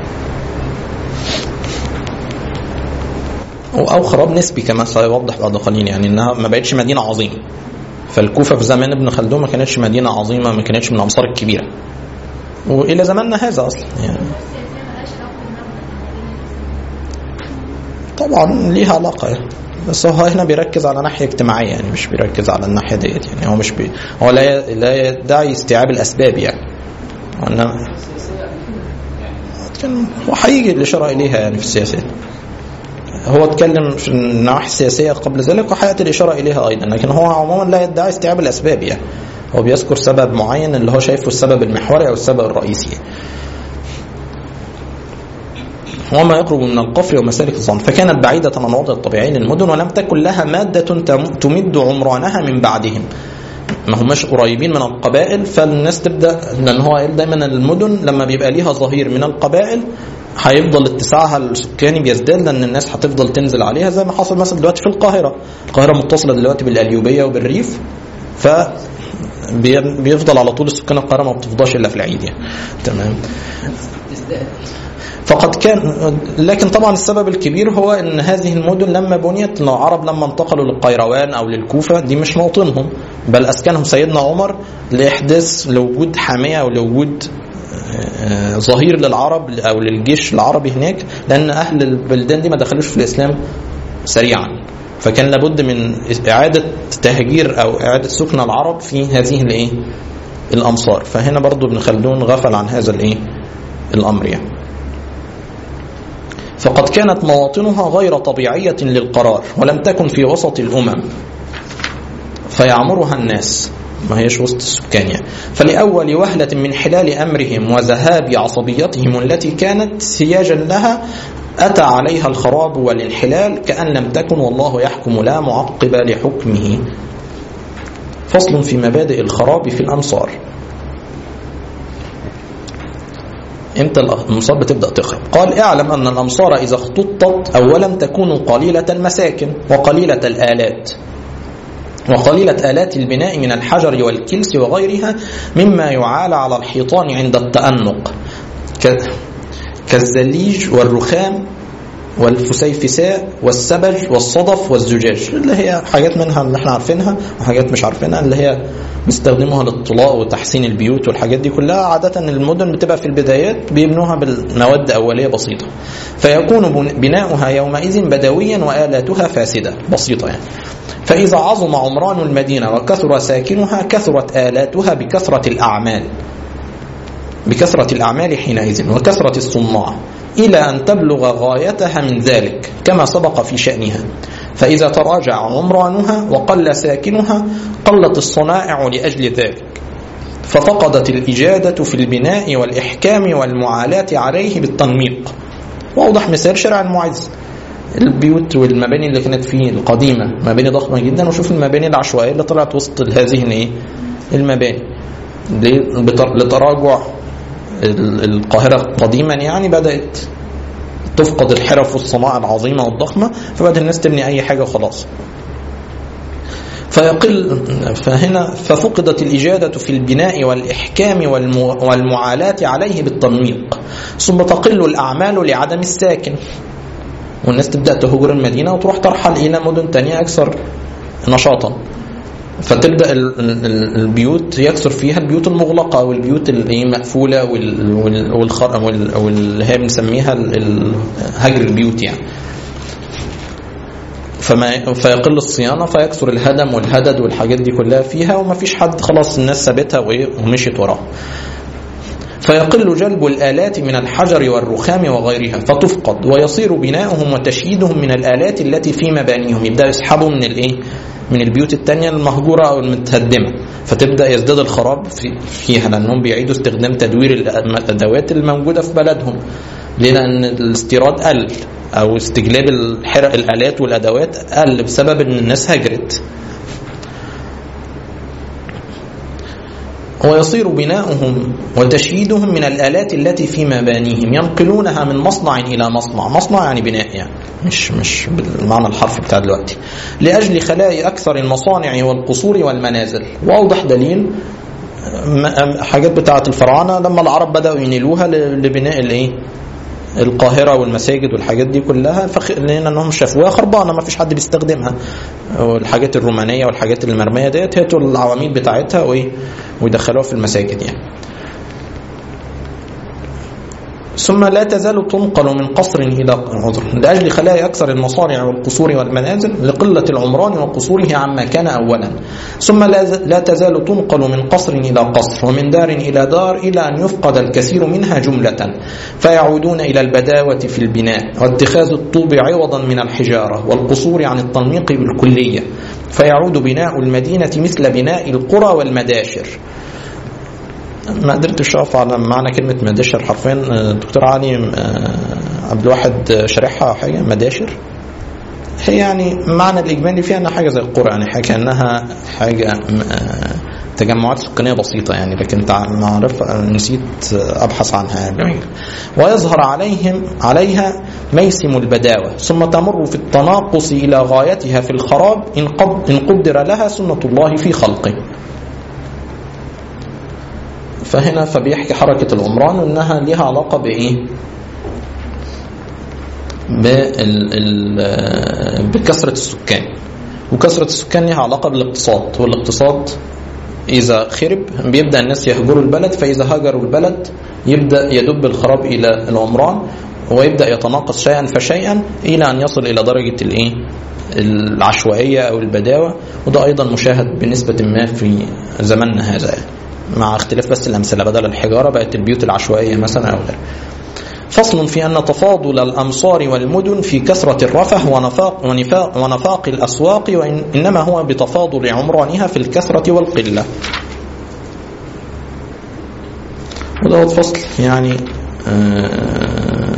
او خراب نسبي كما سيوضح بعد قليل يعني انها ما بقتش مدينه عظيمه فالكوفه في زمان ابن خلدون ما كانتش مدينه عظيمه ما كانتش من الامصار الكبيره والى زماننا هذا اصلا يعني طبعا ليها علاقه يعني. بس هو هنا بيركز على ناحيه اجتماعيه يعني مش بيركز على الناحيه ديت يعني هو مش بي هو لا لا يدعي استيعاب الاسباب يعني وانما كان هو هيجي الاشاره اليها يعني في السياسات هو اتكلم في النواحي السياسية قبل ذلك وحياتي الإشارة إليها أيضا لكن هو عموما لا يدعي استيعاب الأسباب يعني هو بيذكر سبب معين اللي هو شايفه السبب المحوري أو السبب الرئيسي وما يقرب من القفر ومسالك الظن فكانت بعيدة عن الوضع الطبيعي للمدن ولم تكن لها مادة تم- تمد عمرانها من بعدهم ما هماش قريبين من القبائل فالناس تبدا لان هو قال دايما المدن لما بيبقى ليها ظهير من القبائل هيفضل اتساعها السكاني بيزداد لان الناس هتفضل تنزل عليها زي ما حصل مثلا دلوقتي في القاهره القاهره متصله دلوقتي بالقليوبيه وبالريف ف بي- بيفضل على طول السكان القاهره ما بتفضاش الا في العيد يعني تمام تزداد فقد كان لكن طبعا السبب الكبير هو ان هذه المدن لما بنيت العرب لما انتقلوا للقيروان او للكوفه دي مش موطنهم بل اسكنهم سيدنا عمر لاحداث لوجود حاميه او لوجود آه، ظهير للعرب او للجيش العربي هناك لان اهل البلدان دي ما دخلوش في الاسلام سريعا فكان لابد من اعاده تهجير او اعاده سكن العرب في هذه الايه الامصار فهنا برضو ابن خلدون غفل عن هذا الايه الامر يعني فقد كانت مواطنها غير طبيعية للقرار ولم تكن في وسط الأمم فيعمرها الناس ما هيش وسط السكان يعني فلأول وهلة من حلال أمرهم وذهاب عصبيتهم التي كانت سياجا لها أتى عليها الخراب والانحلال كأن لم تكن والله يحكم لا معقب لحكمه فصل في مبادئ الخراب في الأمصار امتى الامصار بتبدا تخرب قال اعلم ان الامصار اذا اختطت اولا تكون قليله المساكن وقليله الالات وقليلة آلات البناء من الحجر والكلس وغيرها مما يعال على الحيطان عند التأنق ك- كالزليج والرخام والفسيفساء والسبج والصدف والزجاج اللي هي حاجات منها اللي احنا عارفينها وحاجات مش عارفينها اللي هي بيستخدموها للطلاء وتحسين البيوت والحاجات دي كلها عادة المدن بتبقى في البدايات بيبنوها بالمواد أولية بسيطة فيكون بن- بناؤها يومئذ بدويا وآلاتها فاسدة بسيطة يعني فإذا عظم عمران المدينة وكثر ساكنها كثرت آلاتها بكثرة الأعمال بكثرة الأعمال حينئذ وكثرة الصناع إلى أن تبلغ غايتها من ذلك كما سبق في شأنها فإذا تراجع عمرانها وقل ساكنها قلت الصنائع لأجل ذلك ففقدت الإجادة في البناء والإحكام والمعالاة عليه بالتنميق واوضح مثال شارع المعز البيوت والمباني اللي كانت فيه القديمه مباني ضخمه جدا وشوف المباني العشوائيه اللي طلعت وسط هذه الايه المباني ليه؟ بتر- لتراجع ال- القاهره قديما يعني بدات تفقد الحرف والصناعه العظيمه والضخمه فبدأ الناس تبني اي حاجه وخلاص فيقل فهنا ففقدت الإجادة في البناء والإحكام والمو- والمعالاة عليه بالتنميق ثم تقل الأعمال لعدم الساكن والناس تبدأ تهجر المدينة وتروح ترحل إلى مدن تانية أكثر نشاطا فتبدا ال- ال- البيوت يكثر فيها البيوت المغلقه والبيوت الايه مقفوله وال- وال- والخر وال- واللي هي بنسميها ال- ال- هجر البيوت يعني فما فيقل الصيانه فيكثر الهدم والهدد والحاجات دي كلها فيها وما فيش حد خلاص الناس سابتها وايه ومشيت وراها فيقل جلب الآلات من الحجر والرخام وغيرها فتفقد ويصير بناؤهم وتشييدهم من الآلات التي في مبانيهم يبدأ يسحبوا من الإيه؟ من البيوت التانية المهجورة أو المتهدمة فتبدأ يزداد الخراب في فيها لأنهم بيعيدوا استخدام تدوير الأدوات الموجودة في بلدهم ليه؟ لأن الاستيراد قل أو استجلاب الحرق الآلات والأدوات قل بسبب إن الناس هجرت ويصير بناؤهم وتشييدهم من الآلات التي في مبانيهم ينقلونها من مصنع إلى مصنع مصنع يعني بناء يعني مش مش بالمعنى الحرفي بتاع دلوقتي لأجل خلاء أكثر المصانع والقصور والمنازل وأوضح دليل م- حاجات بتاعة الفراعنة لما العرب بدأوا ينيلوها ل- لبناء الإيه القاهرة والمساجد والحاجات دي كلها فخ... لأن انهم شافوها خربانة ما فيش حد بيستخدمها والحاجات الرومانية والحاجات المرمية ديت هاتوا العواميد بتاعتها وايه ويدخلوها في المساجد يعني ثم لا تزال تنقل من قصر إلى عذر لأجل خلاء أكثر المصانع والقصور والمنازل لقلة العمران وقصوره عما كان أولا ثم لا ز- لا تزال تنقل من قصر إلى قصر ومن دار إلى دار إلى أن يفقد الكثير منها جملة فيعودون إلى البداوة في البناء واتخاذ الطوب عوضا من الحجارة والقصور عن التنميق بالكلية فيعود بناء المدينة مثل بناء القرى والمداشر ما قدرتش اقف على معنى كلمه مداشر حرفيا آه، دكتور علي آه، عبد الواحد آه، شارحها أو حاجه مداشر هي يعني معنى الاجمالي فيها انها حاجه زي القرى يعني حاجه كانها حاجه م- آه، تجمعات سكانيه بسيطه يعني لكن تع- معرف آه، نسيت آه، ابحث عنها جميل ويظهر عليهم عليها ميسم البداوه ثم تمر في التناقص الى غايتها في الخراب ان قد- إن قدر لها سنه الله في خلقه فهنا فبيحكي حركة العمران وإنها ليها علاقة بإيه؟ بال ال- بكثرة السكان وكثرة السكان ليها علاقة بالاقتصاد والاقتصاد إذا خرب بيبدأ الناس يهجروا البلد فإذا هاجروا البلد يبدأ يدب الخراب إلى العمران ويبدأ يتناقص شيئا فشيئا إلى أن يصل إلى درجة الإيه؟ العشوائية أو البداوة وده أيضا مشاهد بنسبة ما في زماننا هذا يعني. مع اختلاف بس الأمثلة بدل الحجارة بقت البيوت العشوائية مثلا أو غيرها فصل في أن تفاضل الأمصار والمدن في كثرة الرفه ونفاق, ونفاق, ونفاق الأسواق وإنما هو بتفاضل عمرانها في الكثرة والقلة وده فصل يعني آه،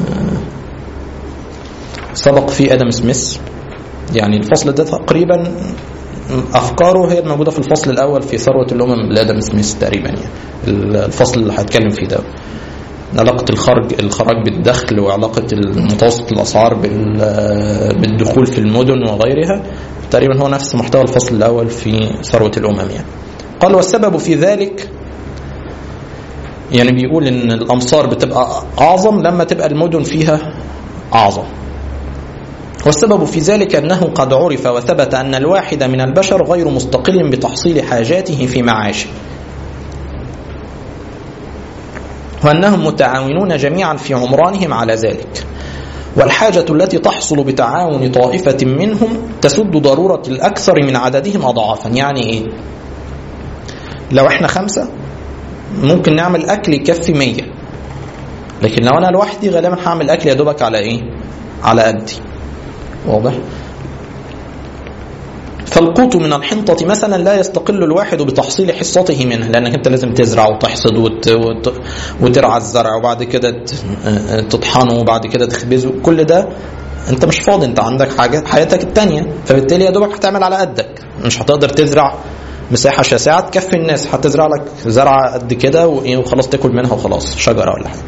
سبق فيه آدم سميث يعني الفصل ده تقريبا افكاره هي الموجوده في الفصل الاول في ثروه الامم لادم سميث تقريبا يعني الفصل اللي هتكلم فيه ده علاقة الخرج الخراج بالدخل وعلاقة متوسط الأسعار بال- بالدخول في المدن وغيرها تقريبا هو نفس محتوى الفصل الأول في ثروة الأمم يعني قال والسبب في ذلك يعني بيقول إن الأمصار بتبقى أعظم لما تبقى المدن فيها أعظم والسبب في ذلك أنه قد عرف وثبت أن الواحد من البشر غير مستقل بتحصيل حاجاته في معاشه وأنهم متعاونون جميعا في عمرانهم على ذلك والحاجة التي تحصل بتعاون طائفة منهم تسد ضرورة الأكثر من عددهم أضعافا يعني إيه؟ لو إحنا خمسة ممكن نعمل أكل يكفي مية لكن لو أنا لوحدي غالبا هعمل أكل يا دوبك على إيه؟ على قدي واضح؟ فالقوت من الحنطة مثلا لا يستقل الواحد بتحصيل حصته منه لأنك أنت لازم تزرع وتحصد وت... وت... وترعى الزرع وبعد كده ت... تطحنه وبعد كده تخبزه كل ده أنت مش فاضي أنت عندك حاجة حياتك التانية فبالتالي يا دوبك هتعمل على قدك مش هتقدر تزرع مساحة شاسعة تكفي الناس هتزرع لك زرعة قد كده وإيه وخلاص تاكل منها وخلاص شجرة ولا حاجة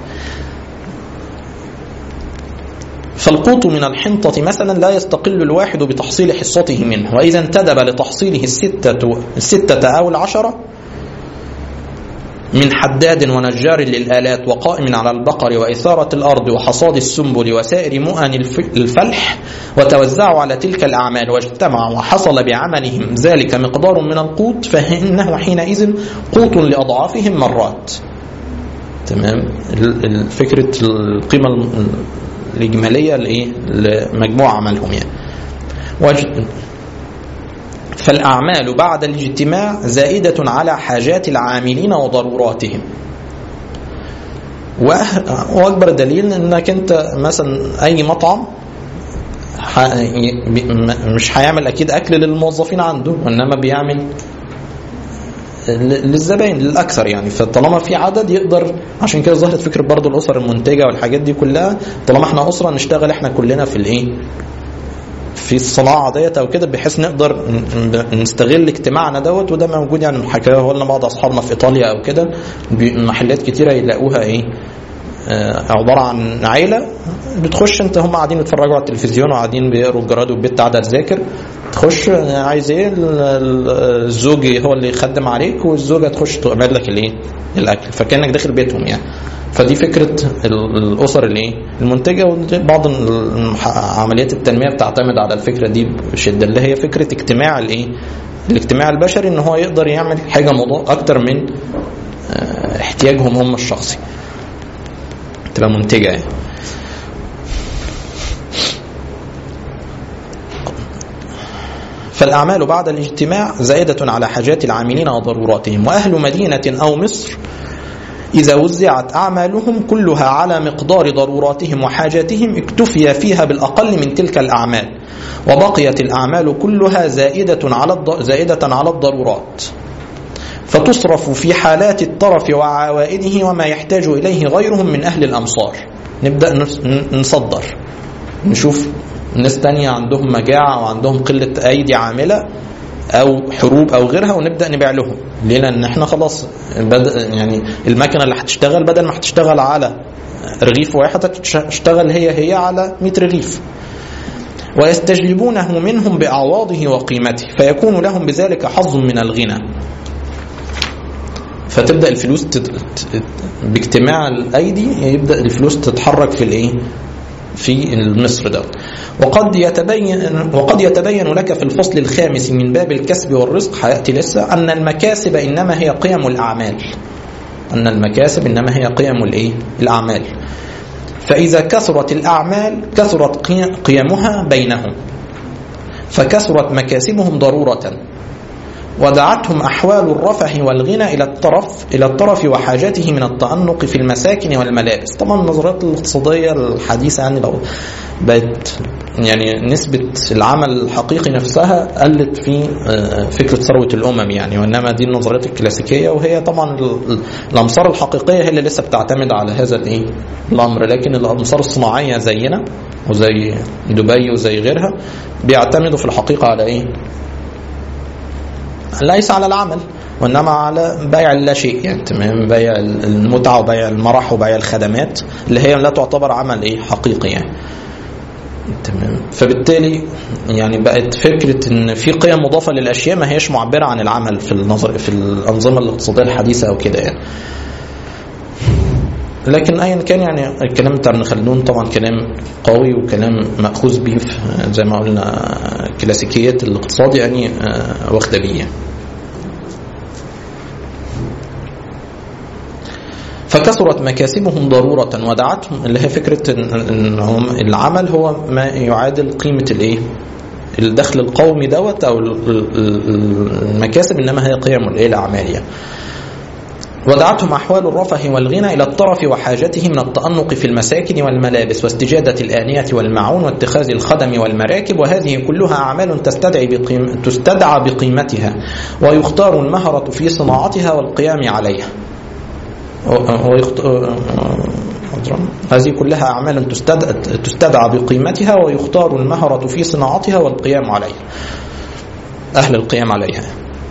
فالقوت من الحنطة مثلا لا يستقل الواحد بتحصيل حصته منه وإذا انتدب لتحصيله الستة, الستة أو العشرة من حداد ونجار للآلات وقائم على البقر وإثارة الأرض وحصاد السنبل وسائر مؤن الفلح وتوزعوا على تلك الأعمال واجتمعوا وحصل بعملهم ذلك مقدار من القوت فإنه حينئذ قوت لأضعافهم مرات تمام فكرة القيمة الإجمالية لإيه؟ لمجموع عملهم يعني. وج... فالأعمال بعد الاجتماع زائدة على حاجات العاملين وضروراتهم. وأكبر دليل إنك أنت مثلا أي مطعم مش هيعمل أكيد أكل للموظفين عنده وإنما بيعمل للزباين للاكثر يعني فطالما في عدد يقدر عشان كده ظهرت فكره برضه الاسر المنتجه والحاجات دي كلها طالما احنا اسره نشتغل احنا كلنا في الايه في الصناعه ديت او كده بحيث نقدر نستغل اجتماعنا دوت وده موجود يعني حكاه لنا بعض اصحابنا في ايطاليا او كده محلات كتيره يلاقوها ايه عباره عن عيله بتخش انت هم قاعدين يتفرجوا على التلفزيون وقاعدين بيقروا الجراد والبيت قاعده تذاكر تخش عايز ايه الزوج هو اللي يخدم عليك والزوجه تخش تعمل لك الايه الاكل فكانك داخل بيتهم يعني فدي فكره الاسر الايه المنتجه وبعض عمليات التنميه بتعتمد على الفكره دي بشده اللي هي فكره اجتماع الايه الاجتماع البشري ان هو يقدر يعمل حاجه اكتر من احتياجهم هم الشخصي تبقى منتجه يعني فالأعمال بعد الاجتماع زائدة على حاجات العاملين وضروراتهم وأهل مدينة أو مصر إذا وزعت أعمالهم كلها على مقدار ضروراتهم وحاجاتهم اكتفي فيها بالأقل من تلك الأعمال وبقيت الأعمال كلها زائدة على زائدة على الضرورات فتصرف في حالات الطرف وعوائده وما يحتاج إليه غيرهم من أهل الأمصار نبدأ نصدر نشوف ناس تانية عندهم مجاعة وعندهم قلة أيدي عاملة أو حروب أو غيرها ونبدأ نبيع لهم ليه؟ لأن احنا خلاص بدأ يعني المكنة اللي هتشتغل بدل ما هتشتغل على رغيف واحد هتشتغل هي هي على 100 رغيف ويستجلبونه منهم بأعواضه وقيمته فيكون لهم بذلك حظ من الغنى فتبدا الفلوس تت... باجتماع الايدي يبدا الفلوس تتحرك في الايه في المصر ده وقد يتبين وقد يتبين لك في الفصل الخامس من باب الكسب والرزق هياتي لسه ان المكاسب انما هي قيم الاعمال ان المكاسب انما هي قيم الايه الاعمال فاذا كثرت الاعمال كثرت قيمها بينهم فكثرت مكاسبهم ضروره ودعتهم أحوال الرفح والغنى إلى الطرف إلى الطرف وحاجته من التأنق في المساكن والملابس طبعا النظريات الاقتصادية الحديثة يعني لو بقت يعني نسبة العمل الحقيقي نفسها قلت في فكرة ثروة الأمم يعني وإنما دي النظريات الكلاسيكية وهي طبعا الأمصار الحقيقية هي اللي لسه بتعتمد على هذا الإيه الأمر لكن الأمصار الصناعية زينا وزي دبي وزي غيرها بيعتمدوا في الحقيقة على إيه ليس على العمل وانما على بيع لا شيء يعني تمام بيع المتعه وبيع المرح وبيع الخدمات اللي هي لا تعتبر عمل ايه حقيقي يعني تمام فبالتالي يعني بقت فكره ان في قيم مضافه للاشياء ما هيش معبره عن العمل في النظر في الانظمه الاقتصاديه الحديثه او كده يعني لكن ايا كان يعني الكلام بتاع ابن خلدون طبعا كلام قوي وكلام ماخوذ به زي ما قلنا كلاسيكيات الاقتصاد يعني واخده بيه فكثرت مكاسبهم ضرورة ودعتهم اللي هي فكرة ان هم العمل هو ما يعادل قيمة الايه؟ الدخل القومي دوت او المكاسب انما هي قيم الايه الاعمال يعني. ودعتهم أحوال الرفه والغنى إلى الطرف وحاجته من التأنق في المساكن والملابس واستجادة الآنية والمعون واتخاذ الخدم والمراكب وهذه كلها أعمال تستدعي بقيم تستدعى بقيمتها ويختار المهرة في صناعتها والقيام عليها ويخت... هذه كلها أعمال تستدعى, تستدعى بقيمتها ويختار المهرة في صناعتها والقيام عليها أهل القيام عليها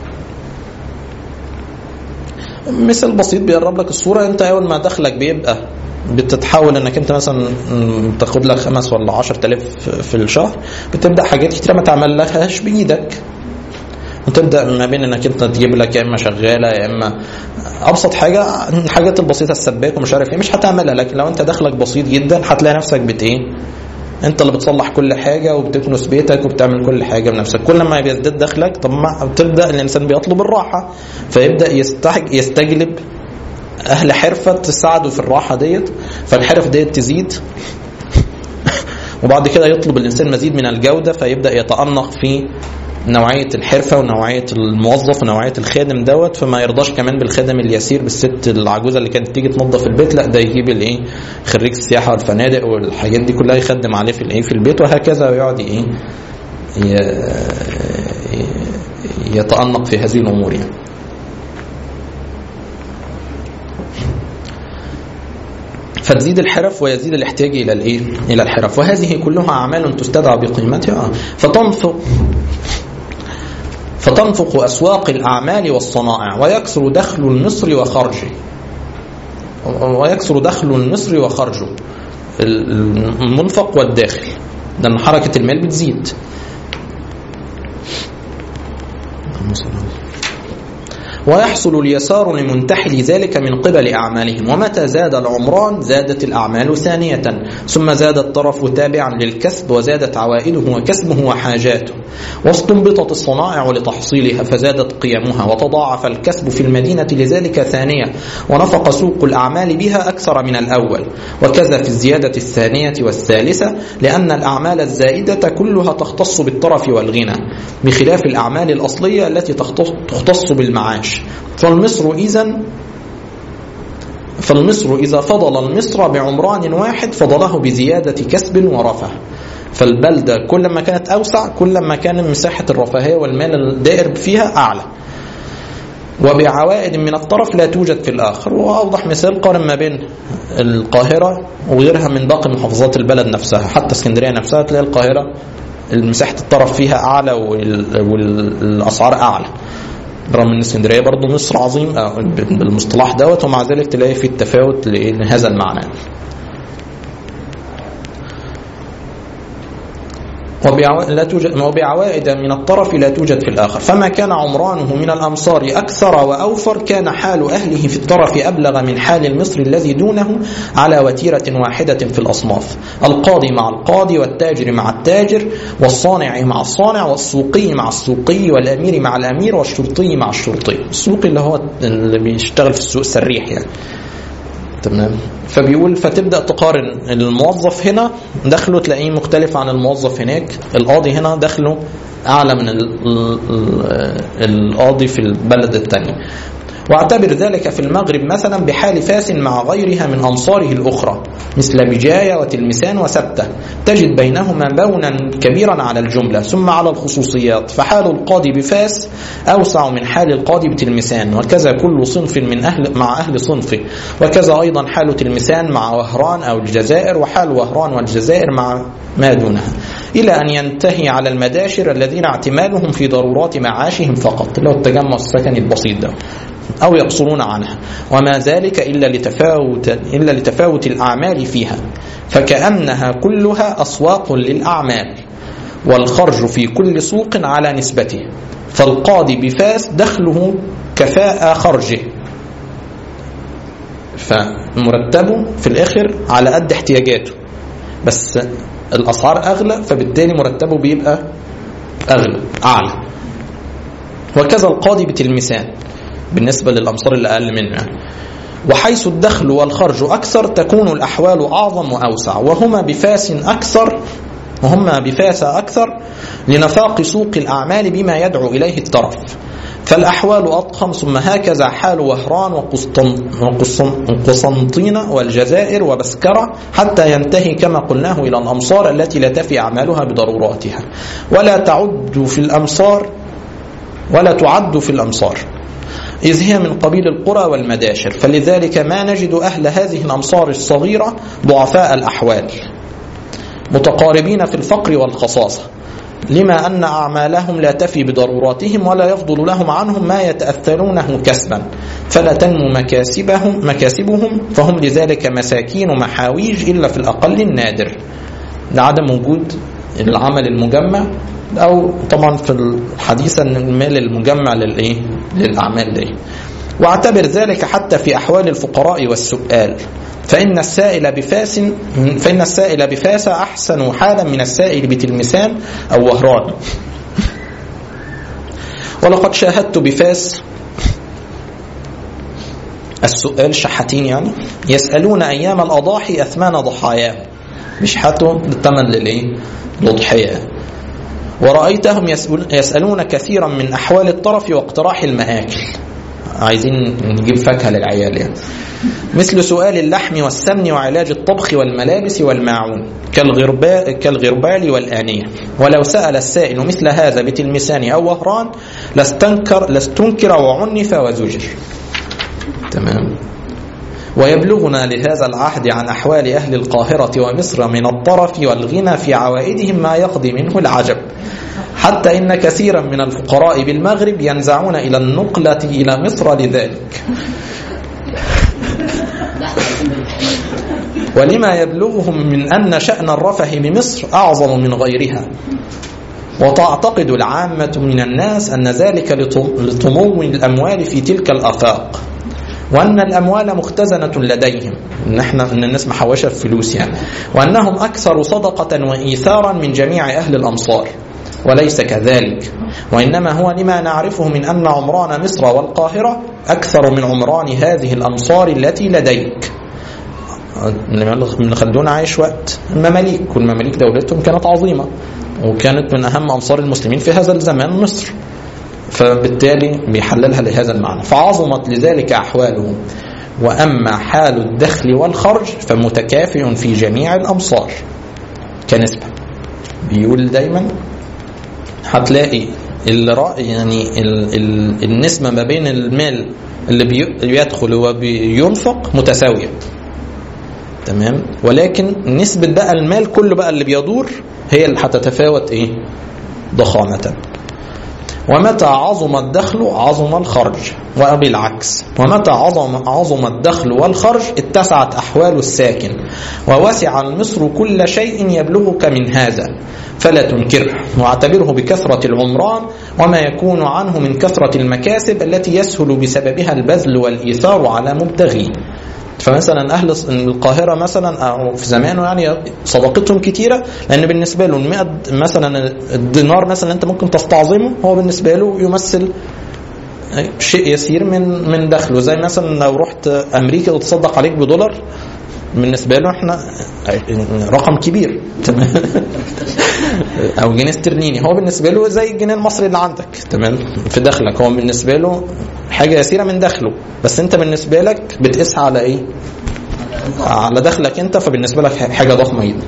مثل بسيط بيقرب لك الصورة انت اول ما دخلك بيبقى بتتحول انك انت مثلا تاخد لك خمس ولا عشر تلاف في الشهر بتبدا حاجات كتيره ما تعملهاش بايدك وتبدا ما بين انك انت تجيب لك يا اما شغاله يا اما ابسط حاجه الحاجات البسيطه السباك ومش عارف ايه مش هتعملها لكن لو انت دخلك بسيط جدا هتلاقي نفسك بت ايه انت اللي بتصلح كل حاجه وبتكنس بيتك وبتعمل كل حاجه بنفسك كل ما بيزداد دخلك طب ما بتبدا الانسان بيطلب الراحه فيبدا يستحج يستجلب اهل حرفه تساعده في الراحه ديت فالحرف ديت تزيد وبعد كده يطلب الانسان مزيد من الجوده فيبدا يتانق في نوعية الحرفة ونوعية الموظف ونوعية الخادم دوت فما يرضاش كمان بالخادم اليسير بالست العجوزة اللي كانت تيجي تنظف البيت لا ده يجيب الايه خريج السياحة والفنادق والحاجات دي كلها يخدم عليه في الايه في البيت وهكذا ويقعد ايه يتأنق في هذه الأمور يعني. فتزيد الحرف ويزيد الاحتياج الى الايه؟ الى الحرف وهذه كلها اعمال تستدعى بقيمتها فتنفق فتنفق اسواق الاعمال والصنائع ويكثر دخل المصر وخرجه ويكثر دخل المصر وخرجه المنفق والداخل لان حركه المال بتزيد ويحصل اليسار لمنتحل ذلك من قبل أعمالهم ومتى زاد العمران زادت الأعمال ثانية ثم زاد الطرف تابعا للكسب وزادت عوائده وكسبه وحاجاته واستنبطت الصنائع لتحصيلها فزادت قيمها وتضاعف الكسب في المدينة لذلك ثانية ونفق سوق الأعمال بها أكثر من الأول وكذا في الزيادة الثانية والثالثة لأن الأعمال الزائدة كلها تختص بالطرف والغنى بخلاف الأعمال الأصلية التي تختص بالمعاش فالمصر إذا فالمصر إذا فضل المصر بعمران واحد فضله بزيادة كسب ورفه فالبلدة كل ما كانت أوسع كل ما كان مساحة الرفاهية والمال الدائر فيها أعلى وبعوائد من الطرف لا توجد في الآخر وأوضح مثال قارن ما بين القاهرة وغيرها من باقي محافظات البلد نفسها حتى اسكندرية نفسها تلاقي القاهرة مساحة الطرف فيها أعلى والأسعار أعلى رغم ان اسكندريه برضه مصر عظيم بالمصطلح دوت ومع ذلك تلاقي في التفاوت لهذا المعنى لا توجد وبعوائد من الطرف لا توجد في الآخر فما كان عمرانه من الأمصار أكثر وأوفر كان حال أهله في الطرف أبلغ من حال المصري الذي دونه على وتيرة واحدة في الأصناف القاضي مع القاضي والتاجر مع التاجر والصانع مع الصانع والسوقي مع السوقي والأمير مع الأمير والشرطي مع الشرطي السوقي اللي هو اللي بيشتغل في السوق السريح يعني تمام فبيقول فتبدا تقارن الموظف هنا دخله تلاقيه مختلف عن الموظف هناك القاضي هنا دخله اعلى من القاضي في البلد الثاني واعتبر ذلك في المغرب مثلا بحال فاس مع غيرها من أمصاره الأخرى مثل بجاية وتلمسان وسبتة تجد بينهما بونا كبيرا على الجملة ثم على الخصوصيات فحال القاضي بفاس أوسع من حال القاضي بتلمسان وكذا كل صنف من أهل مع أهل صنفه وكذا أيضا حال تلمسان مع وهران أو الجزائر وحال وهران والجزائر مع ما دونها إلى أن ينتهي على المداشر الذين اعتمادهم في ضرورات معاشهم فقط اللي هو التجمع السكني البسيط ده أو يقصرون عنها وما ذلك إلا لتفاوت إلا لتفاوت الأعمال فيها فكأنها كلها أسواق للأعمال والخرج في كل سوق على نسبته فالقاضي بفاس دخله كفاءة خرجه فمرتبه في الآخر على قد احتياجاته بس الأسعار أغلى فبالتالي مرتبه بيبقى أغلى أعلى وكذا القاضي بتلمسان بالنسبة للأمصار اللي أقل منه يعني. وحيث الدخل والخرج أكثر تكون الأحوال أعظم وأوسع وهما بفاس أكثر وهما بفاس أكثر لنفاق سوق الأعمال بما يدعو إليه الطرف فالأحوال أضخم ثم هكذا حال وهران وقسطن- وقسطن- وقسنطينة والجزائر وبسكرة حتى ينتهي كما قلناه إلى الأمصار التي لا تفي أعمالها بضروراتها ولا تعد في الأمصار ولا تعد في الأمصار إذ هي من قبيل القرى والمداشر فلذلك ما نجد أهل هذه الأمصار الصغيرة ضعفاء الأحوال متقاربين في الفقر والخصاصة لما أن أعمالهم لا تفي بضروراتهم ولا يفضل لهم عنهم ما يتأثرونه كسبا فلا تنمو مكاسبهم مكاسبهم فهم لذلك مساكين محاويج إلا في الأقل النادر لعدم وجود العمل المجمع أو طبعا في الحديث أن المال المجمع للإيه؟ للأعمال دي واعتبر ذلك حتى في أحوال الفقراء والسؤال فإن السائل بفاس فإن السائل بفاس أحسن حالا من السائل بتلمسان أو وهران ولقد شاهدت بفاس السؤال شحاتين يعني يسألون أيام الأضاحي أثمان ضحاياهم بيشحتوا بالثمن للإيه؟ للأضحية ورأيتهم يسأل يسألون كثيرا من أحوال الطرف واقتراح المآكل عايزين نجيب فاكهة للعيال يعني مثل سؤال اللحم والسمن وعلاج الطبخ والملابس والماعون كالغرباء كالغربال والآنية ولو سأل السائل مثل هذا بتلمسان أو وهران لاستنكر لاستنكر وعنف وزجر تمام ويبلغنا لهذا العهد عن أحوال أهل القاهرة ومصر من الطرف والغنى في عوائدهم ما يقضي منه العجب حتى إن كثيرا من الفقراء بالمغرب ينزعون إلى النقلة إلى مصر لذلك ولما يبلغهم من أن شأن الرفه بمصر أعظم من غيرها وتعتقد العامة من الناس أن ذلك لطمو الأموال في تلك الآفاق وأن الأموال مختزنة لديهم إن إحنا إن الناس محوشة فلوس يعني وأنهم أكثر صدقة وإيثارا من جميع أهل الأمصار وليس كذلك وإنما هو لما نعرفه من أن عمران مصر والقاهرة أكثر من عمران هذه الأمصار التي لديك ابن خلدون عايش وقت المماليك والمماليك دولتهم كانت عظيمة وكانت من أهم أمصار المسلمين في هذا الزمان مصر فبالتالي بيحللها لهذا المعنى فعظمت لذلك أحوالهم وأما حال الدخل والخرج فمتكافئ في جميع الأمصار كنسبة بيقول دايما هتلاقي الرأي يعني ال ال النسبة ما بين المال اللي بيدخل وبينفق متساوية تمام ولكن نسبة بقى المال كله بقى اللي بيدور هي اللي هتتفاوت ايه ضخامة ومتى عظم الدخل عظم الخرج وبالعكس ومتى عظم عظم الدخل والخرج اتسعت أحوال الساكن ووسع المصر كل شيء يبلغك من هذا فلا تنكره واعتبره بكثرة العمران وما يكون عنه من كثرة المكاسب التي يسهل بسببها البذل والإيثار على مبتغيه فمثلا اهل القاهره مثلا او في زمانه يعني صداقتهم كتيره لان بالنسبه له المئة مثلا الدينار مثلا انت ممكن تستعظمه هو بالنسبه له يمثل شيء يسير من من دخله زي مثلا لو رحت امريكا وتصدق عليك بدولار بالنسبه له احنا رقم كبير تمام او جنيه استرليني هو بالنسبه له زي الجنيه المصري اللي عندك تمام في دخلك هو بالنسبه له حاجه يسيره من دخله بس انت بالنسبه لك بتقيسها على ايه على دخلك انت فبالنسبه لك حاجه ضخمه جدا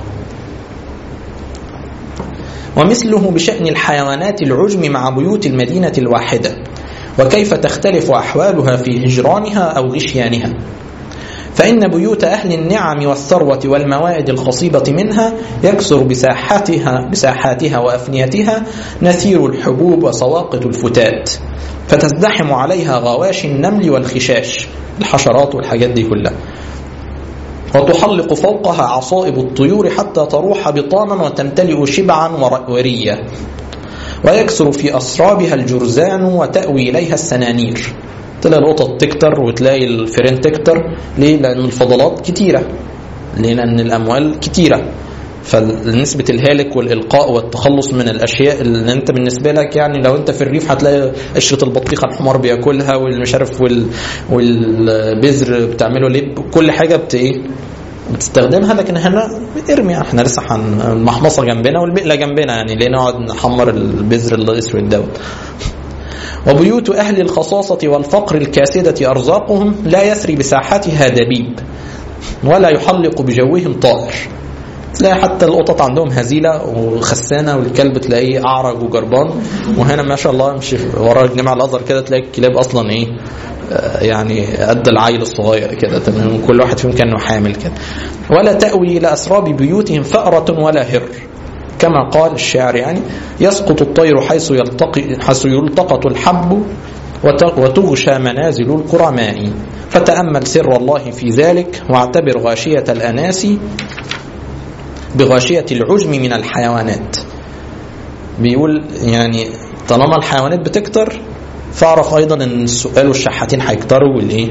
ومثله بشأن الحيوانات العجم مع بيوت المدينة الواحدة وكيف تختلف أحوالها في هجرانها أو غشيانها فإن بيوت أهل النعم والثروة والموائد الخصيبة منها يكثر بساحاتها بساحاتها وأفنيتها نثير الحبوب وسواقط الفتات فتزدحم عليها غواشي النمل والخشاش الحشرات والحاجات دي كلها وتحلق فوقها عصائب الطيور حتى تروح بطانا وتمتلئ شبعا وريا ويكثر في أسرابها الجرزان وتأوي إليها السنانير تلاقي القطط تكتر وتلاقي الفيران تكتر ليه؟ لأن الفضلات كتيرة ليه؟ لأن الأموال كتيرة فنسبة الهالك والإلقاء والتخلص من الأشياء اللي أنت بالنسبة لك يعني لو أنت في الريف هتلاقي قشرة البطيخة الحمار بياكلها والمش عارف وال... والبذر بتعمله لب كل حاجة بت إيه؟ بتستخدمها لكن هنا ارمي احنا لسه حن... المحمصة جنبنا والبقلة جنبنا يعني ليه نقعد نحمر البذر الاسود دوت وبيوت أهل الخصاصة والفقر الكاسدة أرزاقهم لا يسري بساحتها دبيب ولا يحلق بجوهم طائر تلاقي حتى القطط عندهم هزيلة وخسانة والكلب تلاقيه أعرج وجربان وهنا ما شاء الله امشي ورا الجامع الأزهر كده تلاقي الكلاب أصلا إيه آه، يعني قد العيل الصغير كده تمام كل واحد فيهم كانه حامل كده ولا تأوي إلى أسراب بيوتهم فأرة ولا هر كما قال الشاعر يعني يسقط الطير حيث يلتقي حيث يلتقط الحب وت- وتغشى منازل الكرماء فتأمل سر الله في ذلك واعتبر غاشية الأناس بغاشية العجم من الحيوانات بيقول يعني طالما الحيوانات بتكتر فاعرف ايضا ان السؤال والشحاتين هيكتروا والايه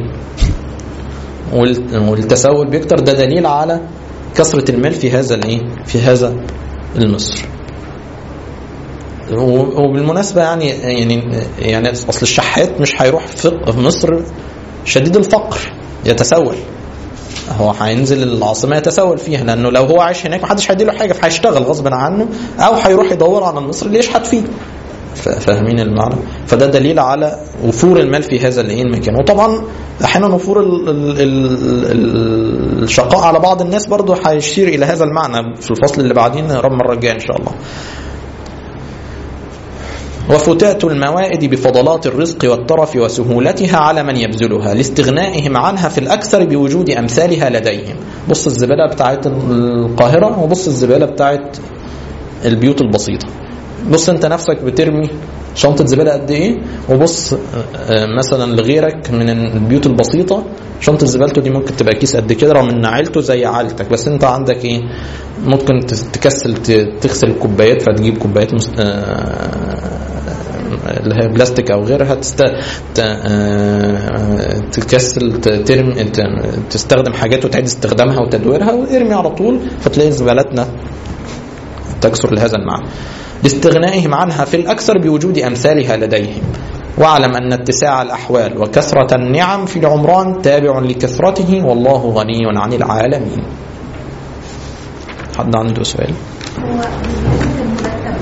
وال- والتسول بيكتر ده دليل على كثرة المال في هذا الايه في هذا المصر و- وبالمناسبة يعني يعني يعني اصل الشحات مش هيروح في في مصر شديد الفقر يتسول هو هينزل العاصمه يتسول فيها لانه لو هو عايش هناك محدش هيديله حاجه فهيشتغل غصب عنه او هيروح يدور على المصري اللي يشحت فيه ف- فاهمين المعنى فده دليل على وفور المال في هذا الايه المكان وطبعا احيانا وفور ال ال ال الشقاء على بعض الناس برضه هيشير الى هذا المعنى في الفصل اللي بعدين نقراه المره الجايه ان شاء الله وفتات الموائد بفضلات الرزق والترف وسهولتها على من يبذلها لاستغنائهم عنها في الأكثر بوجود أمثالها لديهم بص الزبالة بتاعت القاهرة وبص الزبالة بتاعت البيوت البسيطة بص انت نفسك بترمي شنطة زبالة قد ايه وبص آه، مثلا لغيرك من البيوت البسيطة شنطة زبالته دي ممكن تبقى كيس قد كده رغم ان عيلته زي عيلتك بس انت عندك ايه ممكن تكسل ت- تغسل الكوبايات فتجيب كوبايات مست... آه، اللي هي بلاستيك او غيرها تست... ت... آه، تكسل ت- ترمي ت- تستخدم حاجات وتعيد استخدامها وتدويرها وارمي على طول فتلاقي زبالتنا تكثر لهذا المعنى لاستغنائهم عنها في الأكثر بوجود أمثالها لديهم واعلم أن اتساع الأحوال وكثرة النعم في العمران تابع لكثرته والله غني عن العالمين حد عنده سؤال هو بالنسبة للمرتب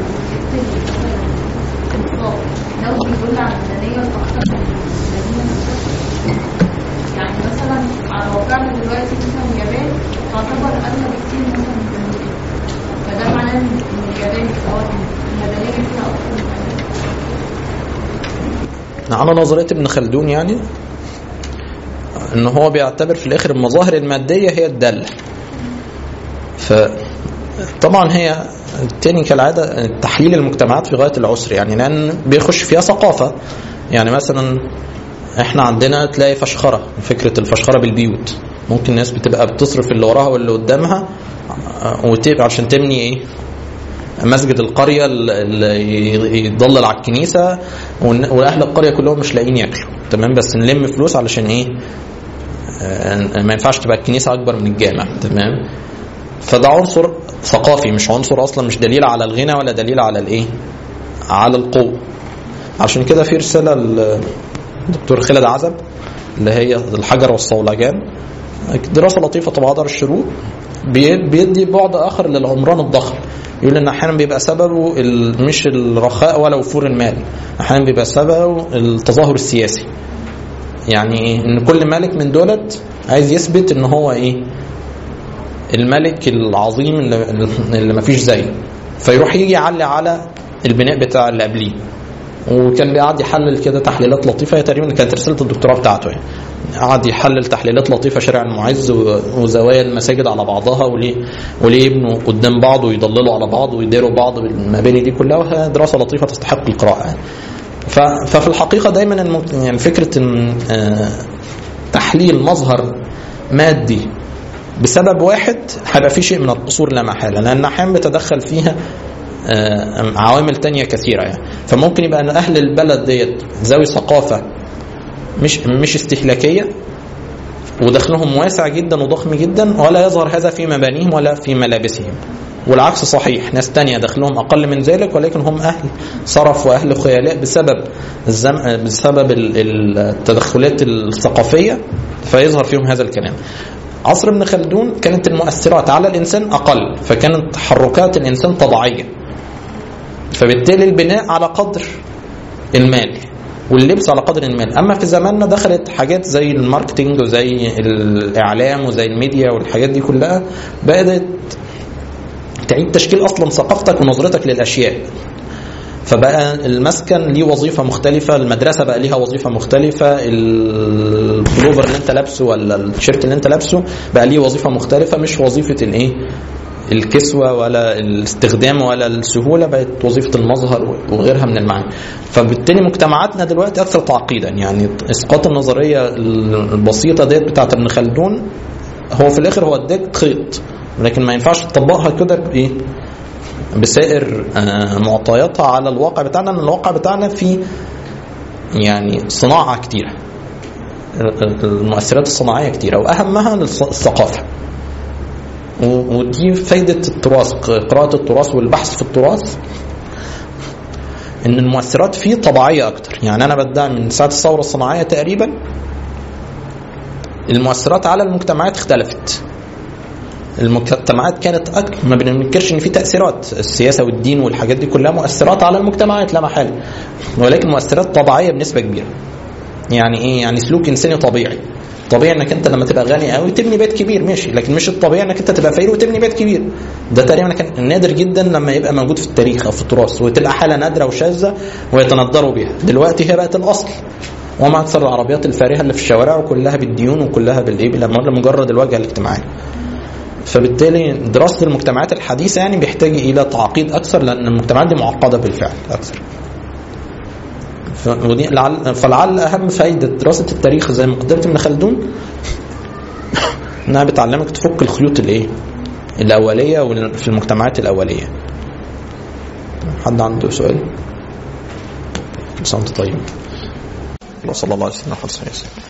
والانفاق ده بيدل على المدنية الأكثر من المدينة يعني مثلا على واقعنا دلوقتي مثلا اليابان تعتبر أغلى بكتير مثلا من أمريكا فده معناه إن اليابان هو المدنية فيها أكثر من أمريكا على نظرية ابن خلدون يعني ان هو بيعتبر في الاخر المظاهر المادية هي الدالة ف طبعا هي تاني كالعادة تحليل المجتمعات في غاية العسر يعني لأن بيخش فيها ثقافة يعني مثلا احنا عندنا تلاقي فشخرة فكرة الفشخرة بالبيوت ممكن ناس بتبقى بتصرف اللي وراها واللي قدامها وتبقى عشان تبني ايه مسجد القرية اللي يضلل على الكنيسة والن- وأهل القرية كلهم مش لاقيين ياكلوا تمام بس نلم فلوس علشان ايه آه، ما ينفعش تبقى الكنيسة أكبر من الجامع تمام فده عنصر ثقافي مش عنصر اصلا مش دليل على الغنى ولا دليل على الايه على القوه عشان كده في رساله الدكتور خالد عزب اللي هي الحجر والصولجان دراسه لطيفه طبعا دار الشروق بي- بيدي بعد اخر للعمران الضخم يقول ان احيانا بيبقى سببه ال- مش الرخاء ولا وفور المال احيانا بيبقى سببه التظاهر السياسي يعني ايه ان كل ملك من دولت عايز يثبت ان هو ايه الملك العظيم اللي, اللي ما فيش زيه فيروح يجي يعلي على البناء بتاع اللي قبليه وكان بيقعد يحلل كده تحليلات لطيفه هي تقريبا كانت رساله الدكتوراه بتاعته يعني قعد يحلل تحليلات لطيفه شارع المعز و- وزوايا المساجد على بعضها وليه وليه يبنوا قدام بعض ويضللوا على بعض ويداروا بعض بالمباني دي كلها وهي دراسه لطيفه تستحق القراءه يعني. ف- ففي الحقيقه دايما الم- يعني فكره ان آه، تحليل مظهر مادي بسبب واحد هيبقى في شيء من القصور لا محاله لان احيانا بيتدخل فيها آه، عوامل تانية كثيرة يعني فممكن يبقى ان اهل البلد ديت ذوي ثقافة مش مش استهلاكية ودخلهم واسع جدا وضخم جدا ولا يظهر هذا في مبانيهم ولا في ملابسهم والعكس صحيح ناس تانية دخلهم أقل من ذلك ولكن هم أهل صرف وأهل خيلاء بسبب الزم... بسبب ال- التدخلات الثقافية فيظهر فيهم هذا الكلام عصر ابن خلدون كانت المؤثرات على الإنسان أقل فكانت تحركات الإنسان طبيعية فبالتالي البناء على قدر المال واللبس على قدر المال اما في زماننا دخلت حاجات زي الماركتينج وزي الاعلام وزي الميديا والحاجات دي كلها بدات تعيد تشكيل اصلا ثقافتك ونظرتك للاشياء فبقى المسكن ليه وظيفه مختلفه المدرسه بقى ليها وظيفه مختلفه البلوفر اللي انت لابسه ولا التيشيرت اللي انت لابسه بقى ليه وظيفه مختلفه مش وظيفه الايه الكسوة ولا الاستخدام ولا السهولة بقت وظيفة المظهر وغيرها من المعاني فبالتالي مجتمعاتنا دلوقتي أكثر تعقيدا يعني إسقاط النظرية البسيطة ديت بتاعت ابن خلدون هو في الآخر هو اداك خيط لكن ما ينفعش تطبقها كده بإيه بسائر آه، معطياتها على الواقع بتاعنا لأن الواقع بتاعنا فيه يعني صناعة كتيرة المؤثرات الصناعية كتيرة وأهمها الثقافة و- ودي فايدة التراث قراءة التراث والبحث في التراث ان المؤثرات فيه طبيعية اكتر يعني انا بدعي من ساعة الثورة الصناعية تقريبا المؤثرات على المجتمعات اختلفت المجتمعات كانت أكتر ما بننكرش ان في تاثيرات السياسه والدين والحاجات دي كلها مؤثرات على المجتمعات لا محاله ولكن مؤثرات طبيعيه بنسبه كبيره يعني ايه يعني سلوك انساني طبيعي طبيعي انك انت لما تبقى غني قوي تبني بيت كبير ماشي لكن مش الطبيعي انك انت تبقى فقير وتبني بيت كبير ده تقريبا كان نادر جدا لما يبقى موجود في التاريخ او في التراث وتبقى حاله نادره وشاذه ويتندروا بها دلوقتي هي بقت الاصل وما اكثر العربيات الفارهه اللي في الشوارع وكلها بالديون وكلها بالايه لمجرد الواجهه الاجتماعيه فبالتالي دراسه المجتمعات الحديثه يعني بيحتاج الى تعقيد اكثر لان المجتمعات دي معقده بالفعل اكثر ف- ودي لعل فلعل اهم فائده دراسه التاريخ زي مقدمه ابن خلدون انها بتعلمك تفك الخيوط الايه الاوليه وال- في المجتمعات الاوليه حد عنده سؤال بس انت طيب وصلى الله عليه وسلم على خير